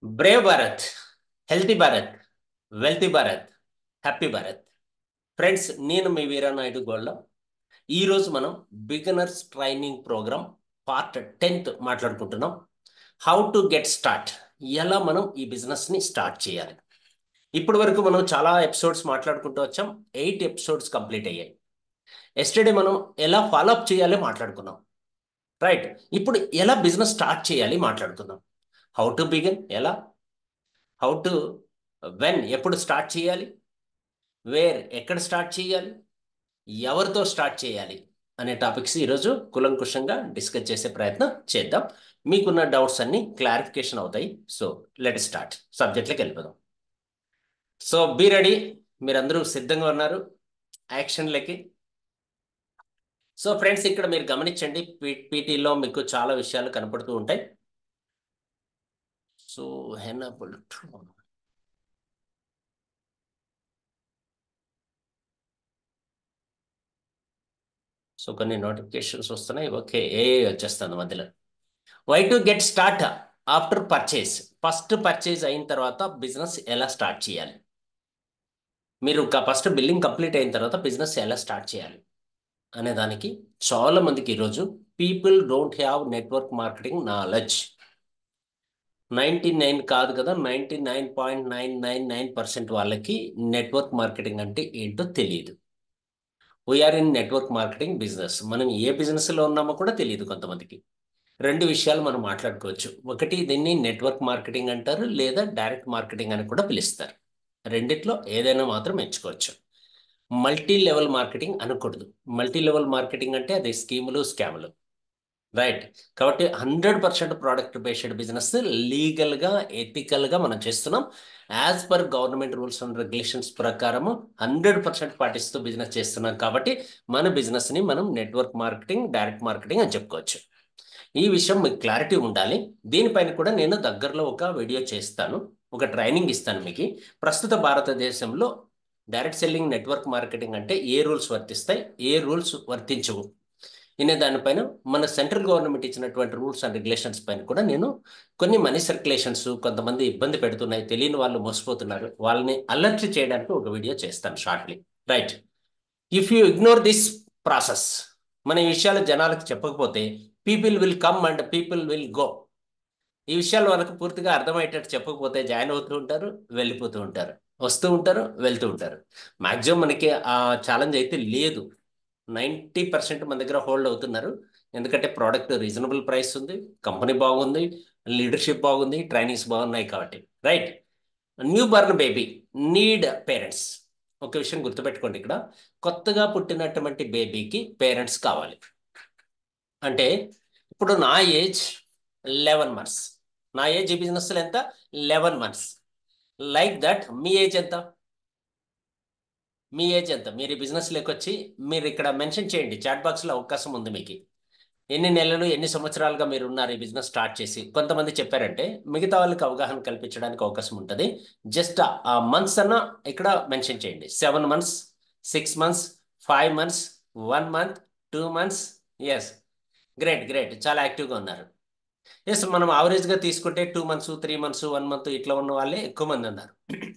Brave Bharat healthy Bharat wealthy Bharat happy Bharat friends నేను మీ వీరానాయుడు గోళ్ళ ఈరోజు మనం beginners training program part tenth మాట్లాడుకుంటున్నాం హౌ టు గెట్ స్టార్ట్ ఎలా మనం ఈ బిజినెస్ని స్టార్ట్ చేయాలి ఇప్పటి వరకు మనం చాలా ఎపిసోడ్స్ మాట్లాడుకుంటూ వచ్చాం ఎయిట్ ఎపిసోడ్స్ కంప్లీట్ అయ్యాయి ఎస్టర్డే మనం ఎలా ఫాలోఅప్ చేయాలి మాట్లాడుకున్నాం రైట్ ఇప్పుడు ఎలా బిజినెస్ స్టార్ట్ చేయాలి మాట్లాడుకుందాం హౌ టు బిగిన్ ఎలా హౌ టు వెన్ ఎప్పుడు స్టార్ట్ చేయాలి వేర్ ఎక్కడ స్టార్ట్ చేయాలి ఎవరితో స్టార్ట్ చేయాలి అనే టాపిక్స్ ఈరోజు కులంకుషంగా డిస్కస్ చేసే ప్రయత్నం చేద్దాం మీకున్న డౌట్స్ అన్ని క్లారిఫికేషన్ అవుతాయి సో లెట్ స్టార్ట్ సబ్జెక్ట్లోకి వెళ్ళిపోదాం సో బీ రెడీ మీరందరూ సిద్ధంగా ఉన్నారు యాక్షన్లకి సో ఫ్రెండ్స్ ఇక్కడ మీరు గమనించండి పీటీలో మీకు చాలా విషయాలు కనపడుతూ ఉంటాయి సో హెనబుల్ సో కొన్ని నోటిఫికేషన్స్ వస్తున్నాయి ఓకే ఏ వచ్చేస్తుంది మధ్యలో why to get start after purchase first purchase అయిన తర్వాత బిజినెస్ ఎలా స్టార్ట్ చేయాలి మీరు ఫస్ట్ బిల్లింగ్ కంప్లీట్ అయిన తర్వాత బిజినెస్ ఎలా స్టార్ట్ చేయాలి అనే దానికి చాలా మందికి ఈరోజు people don't have network marketing knowledge ninety nine కాదు కదా ninety nine point nine nine nine percent వాళ్ళకి నెట్వర్క్ మార్కెటింగ్ అంటే ఏంటో తెలియదు we are in network marketing business మనం ఏ బిజినెస్లో ఉన్నామో కూడా తెలియదు కొంతమందికి రెండు విషయాలు మనం మాట్లాడుకోవచ్చు ఒకటి దీన్ని నెట్వర్క్ మార్కెటింగ్ అంటారు లేదా డైరెక్ట్ మార్కెటింగ్ అని కూడా పిలుస్తారు రెండిట్లో ఏదైనా మాత్రం ఎంచుకోవచ్చు మల్టీ లెవెల్ మార్కెటింగ్ అనకూడదు మల్టీ లెవెల్ మార్కెటింగ్ అంటే అది స్కీములు స్కాములు రైట్ కాబట్టి hundred percent product based business లీగల్గా ఎథికల్గా మనం చేస్తున్నాం as per government rules and regulations ప్రకారము హండ్రెడ్ పర్సెంట్ పాటిస్తూ బిజినెస్ చేస్తున్నాం కాబట్టి మన బిజినెస్ని మనం నెట్వర్క్ మార్కెటింగ్ డైరెక్ట్ మార్కెటింగ్ అని చెప్పుకోవచ్చు ఈ విషయం మీకు క్లారిటీ ఉండాలి దీనిపైన కూడా నేను దగ్గరలో ఒక వీడియో చేస్తాను ఒక ట్రైనింగ్ ఇస్తాను మీకు ప్రస్తుత భారతదేశంలో డైరెక్ట్ సెల్లింగ్ నెట్వర్క్ మార్కెటింగ్ అంటే ఏ రూల్స్ వర్తిస్తాయి ఏ రూల్స్ వర్తించవు అనే దానిపైన మన సెంట్రల్ గవర్నమెంట్ ఇచ్చినటువంటి రూల్స్ అండ్ రెగ్యులేషన్స్ పైన కూడా నేను కొన్ని మనీ సర్క్యులేషన్స్ కొంతమంది ఇబ్బంది పెడుతున్నాయి తెలియని వాళ్ళు మోసపోతున్నారు వాళ్ళని అలర్ట్ చేయడానికి ఒక వీడియో చేస్తాను shortly right if you ignore this process మన ఈ విషయాలు జనాలకు చెప్పకపోతే people will come and people will go ఈ విషయాలు వాళ్ళకు పూర్తిగా అర్థమయ్యేటట్టు చెప్పకపోతే జాయిన్ అవుతూ ఉంటారు వెళ్ళిపోతూ ఉంటారు వస్తూ ఉంటారు వెళ్తూ ఉంటారు మ్యాక్సిమం మనకి ఆ ఛాలెంజ్ అయితే లేదు నైంటీ పర్సెంట్ మన దగ్గర హోల్డ్ అవుతున్నారు ఎందుకంటే ప్రోడక్ట్ రీజనబుల్ ప్రైస్ ఉంది కంపెనీ బాగుంది లీడర్షిప్ బాగుంది ట్రైనింగ్స్ బాగున్నాయి కాబట్టి right new born baby need parents ఒక విషయం గుర్తుపెట్టుకోండి ఇక్కడ కొత్తగా పుట్టినటువంటి బేబీకి పేరెంట్స్ కావాలి అంటే ఇప్పుడు నా ఏజ్ లెవెన్ మంత్స్ నా ఏజ్ ఈ బిజినెస్లో ఎంత లెవెన్ మంత్స్ లైక్ దట్ మీ ఏజ్ ఎంత మీ ఏజ్ ఎంత మీరు ఈ బిజినెస్లోకి వచ్చి మీరు ఇక్కడ మెన్షన్ చేయండి చాట్ బాక్స్లో అవకాశం ఉంది మీకు ఎన్ని నెలలు ఎన్ని సంవత్సరాలుగా మీరు ఉన్నారు ఈ బిజినెస్ స్టార్ట్ చేసి కొంతమంది చెప్పారంటే మిగతా వాళ్ళకి అవగాహన కల్పించడానికి అవకాశం ఉంటుంది జస్ట్ ఆ మంత్స్ అన్న ఇక్కడ మెన్షన్ చేయండి seven months six months five months one month two months yes great great చాలా యాక్టివ్గా ఉన్నారు ఎస్ మనం ఆవరేజ్గా తీసుకుంటే two months three months one month ఇట్లా ఉన్న వాళ్ళే ఎక్కువ మంది ఉన్నారు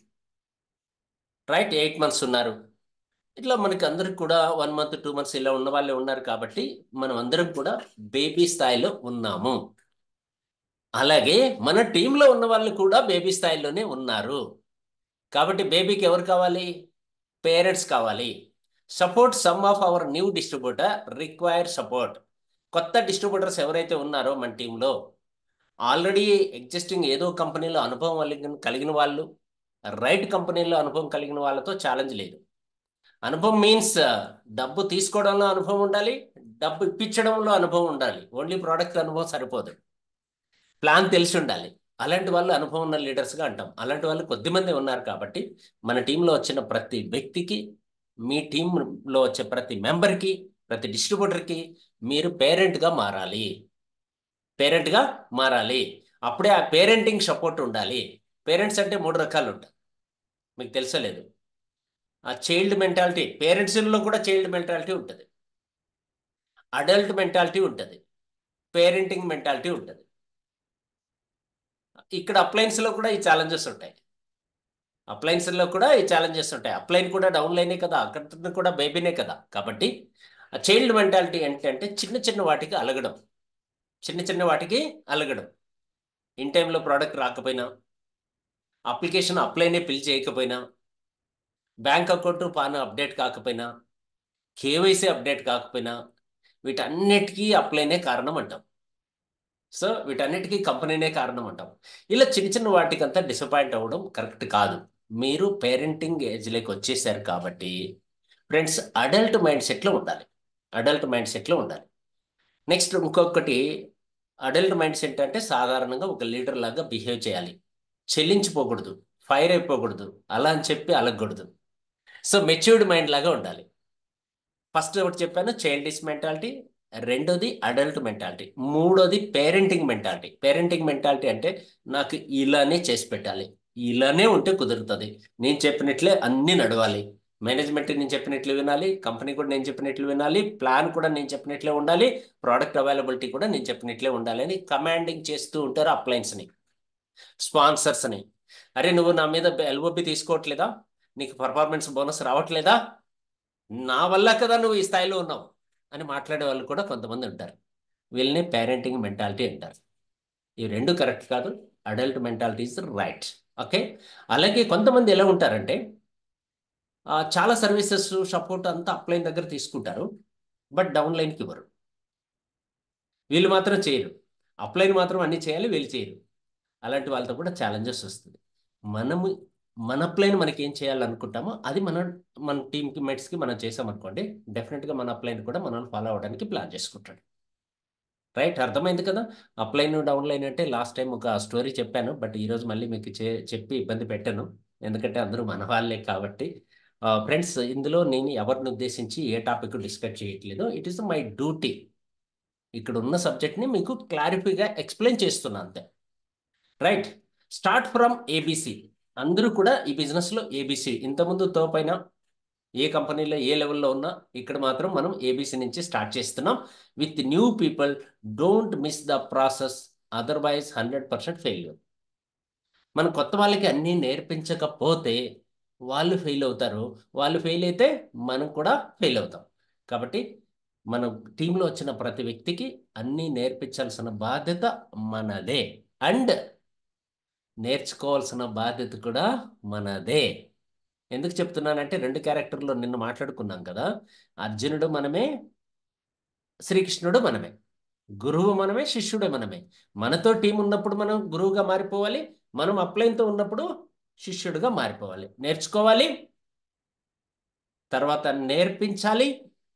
రైట్ ఎయిట్ మంత్స్ ఉన్నారు ఇట్లా మనకి అందరికి కూడా వన్ మంత్ టూ మంత్స్ ఇలా ఉన్న వాళ్ళే ఉన్నారు కాబట్టి మనం అందరం కూడా బేబీ స్థాయిలో ఉన్నాము అలాగే మన టీంలో ఉన్న వాళ్ళు కూడా బేబీ స్థాయిలోనే ఉన్నారు కాబట్టి బేబీకి ఎవరు కావాలి పేరెంట్స్ కావాలి support some of our new distributor require support కొత్త డిస్ట్రిబ్యూటర్స్ ఎవరైతే ఉన్నారో మన టీంలో ఆల్రెడీ ఎగ్జిస్టింగ్ ఏదో కంపెనీలో అనుభవం కలిగిన వాళ్ళు రైట్ కంపెనీలో అనుభవం కలిగిన వాళ్ళతో ఛాలెంజ్ లేదు అనుభవం మీన్స్ డబ్బు తీసుకోవడంలో అనుభవం ఉండాలి డబ్బు ఇప్పించడంలో అనుభవం ఉండాలి ఓన్లీ ప్రోడక్ట్ అనుభవం సరిపోదు ప్లాన్ తెలిసి ఉండాలి అలాంటి వాళ్ళు అనుభవం ఉన్న లీడర్స్గా అంటాం అలాంటి వాళ్ళు కొద్దిమంది ఉన్నారు కాబట్టి మన టీంలో వచ్చిన ప్రతి వ్యక్తికి మీ టీంలో వచ్చే ప్రతి మెంబర్కి ప్రతి డిస్ట్రిబ్యూటర్కి మీరు పేరెంట్గా మారాలి పేరెంట్గా మారాలి అప్పుడే ఆ పేరెంటింగ్ సపోర్ట్ ఉండాలి పేరెంట్స్ అంటే మూడు రకాలు ఉంటాయి మీకు తెలుసలేదు ఆ చైల్డ్ మెంటాలిటీ పేరెంట్స్లో కూడా చైల్డ్ మెంటాలిటీ ఉంటుంది అడల్ట్ మెంటాలిటీ ఉంటుంది పేరెంటింగ్ మెంటాలిటీ ఉంటుంది ఇక్కడ అప్లయన్స్లో కూడా ఈ ఛాలెంజెస్ ఉంటాయి అప్లయన్స్లో కూడా ఈ ఛాలెంజెస్ ఉంటాయి అప్లైన్ కూడా డౌన్ లైనే కదా అక్కడ కూడా బేబీనే కదా కాబట్టి ఆ చైల్డ్ మెంటాలిటీ ఏంటంటే చిన్న చిన్న వాటికి అలగడం చిన్న చిన్న వాటికి అలగడం ఇన్ టైంలో ప్రోడక్ట్ రాకపోయినా అప్లికేషన్ అప్లైనే పిల్ చేయకపోయినా బ్యాంక్ అకౌంట్ పాన్ అప్డేట్ కాకపోయినా కేవైసీ అప్డేట్ కాకపోయినా వీటన్నిటికీ అప్లైనే కారణం అంటాం సో వీటన్నిటికీ కంపెనీనే కారణం అంటాం ఇలా చిన్న చిన్న వాటికంతా డిసప్పాయింట్ అవ్వడం కరెక్ట్ కాదు మీరు పేరెంటింగ్ ఏజ్లోకి వచ్చేసారు కాబట్టి ఫ్రెండ్స్ అడల్ట్ మైండ్ సెట్లో ఉండాలి అడల్ట్ మైండ్ సెట్లో ఉండాలి నెక్స్ట్ ఇంకొకటి అడల్ట్ మైండ్ సెట్ అంటే సాధారణంగా ఒక లీడర్ లాగా బిహేవ్ చేయాలి చెల్లించిపోకూడదు ఫైర్ అయిపోకూడదు అలా అని చెప్పి అలగకూడదు సో మెచ్యూర్డ్ మైండ్ లాగా ఉండాలి ఫస్ట్ ఒకటి చెప్పాను చైల్డిష్ మెంటాలిటీ రెండోది అడల్ట్ మెంటాలిటీ మూడోది పేరెంటింగ్ మెంటాలిటీ పేరెంటింగ్ మెంటాలిటీ అంటే నాకు ఇలానే చేసి పెట్టాలి ఇలానే ఉంటే కుదురుతుంది నేను చెప్పినట్లే అన్నీ నడవాలి మేనేజ్మెంట్ నేను చెప్పినట్లు వినాలి కంపెనీ కూడా నేను చెప్పినట్లు వినాలి ప్లాన్ కూడా నేను చెప్పినట్లే ఉండాలి ప్రోడక్ట్ అవైలబిలిటీ కూడా నేను చెప్పినట్లే ఉండాలి అని కమాండింగ్ చేస్తూ ఉంటారు అప్లయన్స్ని స్పాన్సర్స్ని అరే నువ్వు నా మీద ఎల్ఓపి తీసుకోవట్లేదా నీకు పర్ఫార్మెన్స్ బోనస్ రావట్లేదా నా వల్ల కదా నువ్వు ఈ స్థాయిలో ఉన్నావు అని మాట్లాడే వాళ్ళు కూడా కొంతమంది ఉంటారు వీళ్ళని పేరెంటింగ్ మెంటాలిటీ అంటారు ఈ రెండు కరెక్ట్ కాదు adult mentality is right okay అలాగే కొంతమంది ఎలా ఉంటారంటే ఆ, చాలా సర్వీసెస్ సపోర్ట్ అంతా అప్లైన్ దగ్గర తీసుకుంటారు బట్ డౌన్ లైన్కి ఇవ్వరు వీళ్ళు మాత్రం చేయరు అప్లైన్ మాత్రం అన్ని చేయాలి వీళ్ళు చేయరు అలాంటి వాళ్ళతో కూడా ఛాలెంజెస్ వస్తుంది మనము మన అప్లైన్ మనకి ఏం చేయాలనుకుంటామో అది మన మన టీమ్కి మెట్స్కి మనం చేసామనుకోండి డెఫినెట్గా మన అప్లైన్ కూడా మనం ఫాలో అవ్వడానికి ప్లాన్ చేసుకుంటాడు రైట్ అర్థమైంది కదా అప్లైన్ డౌన్ లైన్ అంటే లాస్ట్ టైం ఒక స్టోరీ చెప్పాను బట్ ఈరోజు మళ్ళీ మీకు చే చెప్పి ఇబ్బంది పెట్టాను ఎందుకంటే అందరూ మన వాళ్ళే కాబట్టి ఫ్రెండ్స్ ఇందులో నేను ఎవరిని ఉద్దేశించి ఏ టాపిక్ డిస్కస్ చేయట్లేదు ఇట్ ఈస్ మై డ్యూటీ ఇక్కడ ఉన్న సబ్జెక్ట్ని మీకు క్లారిఫైగా ఎక్స్ప్లెయిన్ చేస్తున్నా అంతే రైట్ స్టార్ట్ ఫ్రమ్ ఏబిసి అందరూ కూడా ఈ బిజినెస్లో ఏబిసి ఇంతకుముందు తోపైన ఏ కంపెనీలో ఏ లెవెల్లో ఉన్నా ఇక్కడ మాత్రం మనం ఏబిసి నుంచి స్టార్ట్ చేస్తున్నాం with new people don't miss the process otherwise hundred percent failure మనం కొత్త వాళ్ళకి అన్నీ నేర్పించకపోతే వాళ్ళు ఫెయిల్ అవుతారు వాళ్ళు ఫెయిల్ అయితే మనం కూడా ఫెయిల్ అవుతాం కాబట్టి మన టీంలో వచ్చిన ప్రతి వ్యక్తికి అన్నీ నేర్పించాల్సిన బాధ్యత మనదే అండ్ నేర్చుకోవాల్సిన బాధ్యత కూడా మనదే ఎందుకు చెప్తున్నానంటే రెండు క్యారెక్టర్లో నిన్న మాట్లాడుకున్నాం కదా అర్జునుడు మనమే శ్రీకృష్ణుడు మనమే గురువు మనమే శిష్యుడు మనమే మనతో టీం ఉన్నప్పుడు మనం గురువుగా మారిపోవాలి మనం అప్లైన్తో ఉన్నప్పుడు శిష్యుడిగా మారిపోవాలి నేర్చుకోవాలి తర్వాత నేర్పించాలి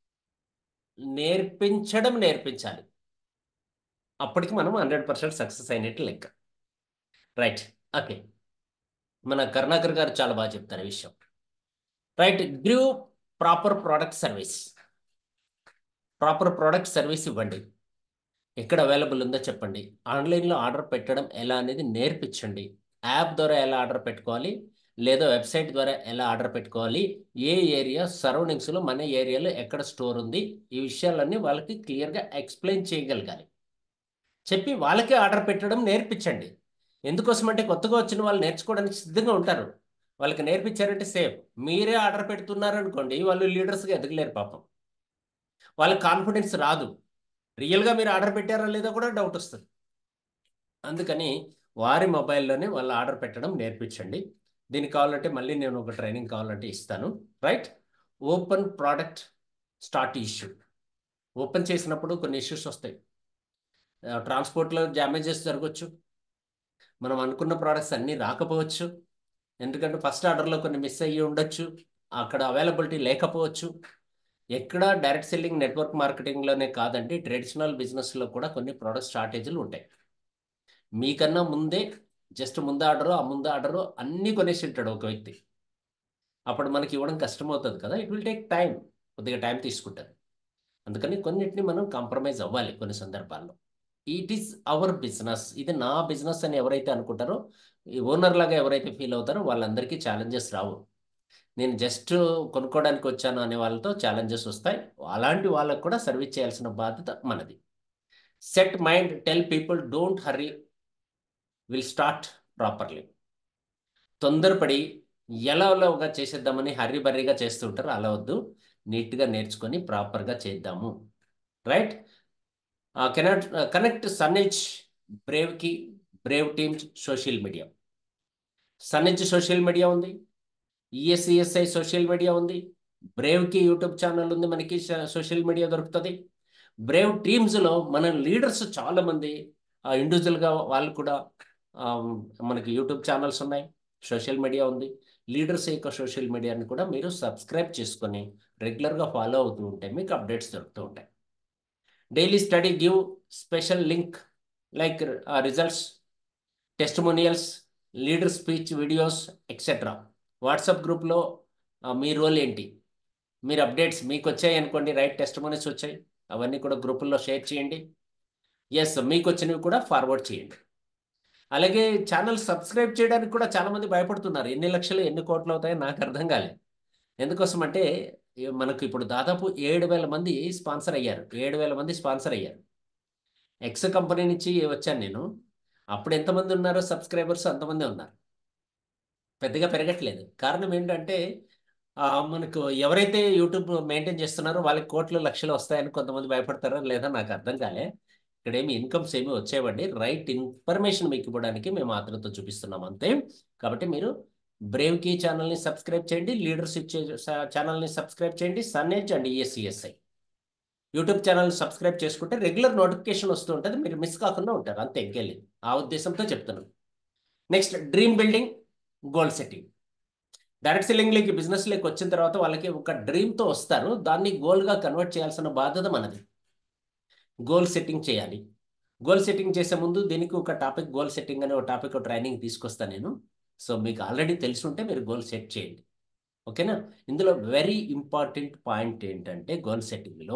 నేర్పించడం నేర్పించాలి అప్పటికి మనం హండ్రెడ్ పర్సెంట్ సక్సెస్ అయినట్టు లెక్క రైట్ ఓకే మన కరుణాకర్ గారు చాలా బాగా చెప్తారు ఈ విషయం రైట్ గ్రూ proper product service proper product service ఇవ్వండి ఎక్కడ అవైలబుల్ ఉందో చెప్పండి ఆన్లైన్లో ఆర్డర్ పెట్టడం ఎలా అనేది నేర్పించండి యాప్ ద్వారా ఎలా ఆర్డర్ పెట్టుకోవాలి లేదా వెబ్సైట్ ద్వారా ఎలా ఆర్డర్ పెట్టుకోవాలి ఏ ఏరియా సరౌండింగ్స్లో మన ఏరియాలో ఎక్కడ స్టోర్ ఉంది ఈ విషయాలన్నీ వాళ్ళకి క్లియర్గా ఎక్స్ప్లెయిన్ చేయగలగాలి చెప్పి వాళ్ళకే ఆర్డర్ పెట్టడం నేర్పించండి ఎందుకోసం అంటే కొత్తగా వచ్చిన వాళ్ళు నేర్చుకోవడానికి సిద్ధంగా ఉంటారు వాళ్ళకి నేర్పించారంటే సేఫ్ మీరే ఆర్డర్ పెడుతున్నారు అనుకోండి వాళ్ళు లీడర్స్గా ఎదగలేరు పాపం వాళ్ళకి కాన్ఫిడెన్స్ రాదు రియల్గా మీరు ఆర్డర్ పెట్టారా లేదా కూడా డౌట్ వస్తుంది అందుకని వారి మొబైల్లోనే వాళ్ళు ఆర్డర్ పెట్టడం నేర్పించండి దీనికి కావాలంటే మళ్ళీ నేను ఒక ట్రైనింగ్ కావాలంటే ఇస్తాను right open product start issue open చేసినప్పుడు కొన్ని ఇష్యూస్ వస్తాయి ట్రాన్స్పోర్ట్లో డ్యామేజెస్ జరగవచ్చు మనం అనుకున్న ప్రోడక్ట్స్ అన్నీ రాకపోవచ్చు ఎందుకంటే ఫస్ట్ ఆర్డర్లో కొన్ని మిస్ అయ్యి ఉండొచ్చు అక్కడ అవైలబిలిటీ లేకపోవచ్చు ఎక్కడ డైరెక్ట్ సెల్లింగ్ నెట్వర్క్ మార్కెటింగ్లోనే కాదండి ట్రెడిషనల్ బిజినెస్లో కూడా కొన్ని ప్రోడక్ట్ షార్టేజ్లు ఉంటాయి మీకన్నా ముందే జస్ట్ ముందు ఆర్డరు ఆ ముందు ఆర్డరు అన్నీ కొనేసి ఉంటాడు ఒక వ్యక్తి అప్పుడు మనకి ఇవ్వడం కష్టమవుతుంది కదా ఇట్ విల్ టేక్ టైం కొద్దిగా టైం తీసుకుంటుంది అందుకని కొన్నిటిని మనం కాంప్రమైజ్ అవ్వాలి కొన్ని సందర్భాల్లో ఇట్ ఈస్ అవర్ బిజినెస్ ఇది నా బిజినెస్ అని ఎవరైతే అనుకుంటారో ఈ ఓనర్ లాగా ఎవరైతే ఫీల్ అవుతారో వాళ్ళందరికీ ఛాలెంజెస్ రావు నేను జస్ట్ కొనుక్కోవడానికి వచ్చాను అనే వాళ్ళతో ఛాలెంజెస్ వస్తాయి అలాంటి వాళ్ళకు కూడా సర్వీస్ చేయాల్సిన బాధ్యత మనది set mind tell people don't hurry will start properly తొందరపడి ఎలాగా చేసేద్దామని హర్రీ బర్రీగా చేస్తుంటారు అలా వద్దు నీట్గా నేర్చుకొని ప్రాపర్గా చేద్దాము రైట్ కెనాట్ కనెక్ట్ సన్హెచ్ బ్రేవ్కి బ్రేవ్ టీమ్స్ సోషల్ మీడియా సన్హెచ్ సోషల్ మీడియా ఉంది ఈఎస్ఈఎస్ఐ సోషల్ మీడియా ఉంది బ్రేవ్కి యూట్యూబ్ ఛానల్ ఉంది మనకి సోషల్ మీడియా దొరుకుతుంది బ్రేవ్ టీమ్స్లో మన లీడర్స్ చాలామంది ఇండివిజువల్గా వాళ్ళు కూడా మనకి యూట్యూబ్ ఛానల్స్ ఉన్నాయి సోషల్ మీడియా ఉంది లీడర్స్ యొక్క సోషల్ మీడియాని కూడా మీరు సబ్స్క్రైబ్ చేసుకొని రెగ్యులర్గా ఫాలో అవుతూ ఉంటే మీకు అప్డేట్స్ దొరుకుతూ ఉంటాయి daily study give special link like results testimonials leader speech videos etcetera WhatsApp గ్రూప్లో మీ రోల్ ఏంటి మీరు అప్డేట్స్ మీకు వచ్చాయి అనుకోండి రైట్ టెస్టిమోనీస్ వచ్చాయి అవన్నీ కూడా గ్రూపుల్లో షేర్ చేయండి ఎస్ మీకు వచ్చినవి కూడా ఫార్వర్డ్ చేయండి అలాగే ఛానల్ సబ్స్క్రైబ్ చేయడానికి కూడా చాలామంది భయపడుతున్నారు ఎన్ని లక్షలు ఎన్ని కోట్లు అవుతాయో నాకు అర్థం కాలేదు ఎందుకోసం అంటే మనకు ఇప్పుడు దాదాపు ఏడు వేల మంది స్పాన్సర్ అయ్యారు ఏడు వేల మంది స్పాన్సర్ అయ్యారు ఎక్స్ కంపెనీ నుంచి వచ్చాను నేను అప్పుడు ఎంతమంది ఉన్నారో సబ్స్క్రైబర్స్ అంతమంది ఉన్నారు పెద్దగా పెరగట్లేదు కారణం ఏంటంటే మనకు ఎవరైతే యూట్యూబ్ మెయింటైన్ చేస్తున్నారో వాళ్ళకి కోట్లు లక్షలు వస్తాయని కొంతమంది భయపడతారో లేదా నాకు అర్థం కాలే ఇక్కడ ఏమి ఇన్కమ్స్ ఏమి వచ్చేవండి రైట్ ఇన్ఫర్మేషన్ మీకు ఇవ్వడానికి మేము ఆతృత చూపిస్తున్నాం అంతే కాబట్టి మీరు బ్రేవ్ కీ ఛానల్ని సబ్స్క్రైబ్ చేయండి లీడర్షిప్ ఛానల్ని సబ్స్క్రైబ్ చేయండి సన్నేజ్ అండ్ ఈఎస్ఈఎస్ఐ యూట్యూబ్ ఛానల్ సబ్స్క్రైబ్ చేసుకుంటే రెగ్యులర్ నోటిఫికేషన్ వస్తూ ఉంటుంది మీరు మిస్ కాకుండా ఉంటారు అంతే ఇంకెళ్ళింది ఆ ఉద్దేశంతో చెప్తున్నాను next dream building goal setting direct సెల్లింగ్లోకి బిజినెస్లోకి వచ్చిన తర్వాత వాళ్ళకి ఒక డ్రీమ్తో వస్తారు దాన్ని గోల్గా కన్వర్ట్ చేయాల్సిన బాధ్యత మనది గోల్ సెట్టింగ్ చేయాలి గోల్ సెట్టింగ్ చేసే ముందు దీనికి ఒక టాపిక్ గోల్ సెట్టింగ్ అనే ఒక టాపిక్ ట్రైనింగ్ తీసుకొస్తాను నేను సో మీకు ఆల్రెడీ తెలిసి ఉంటే మీరు గోల్ సెట్ చేయండి ఓకేనా ఇందులో వెరీ ఇంపార్టెంట్ పాయింట్ ఏంటంటే గోల్ సెట్టింగ్లో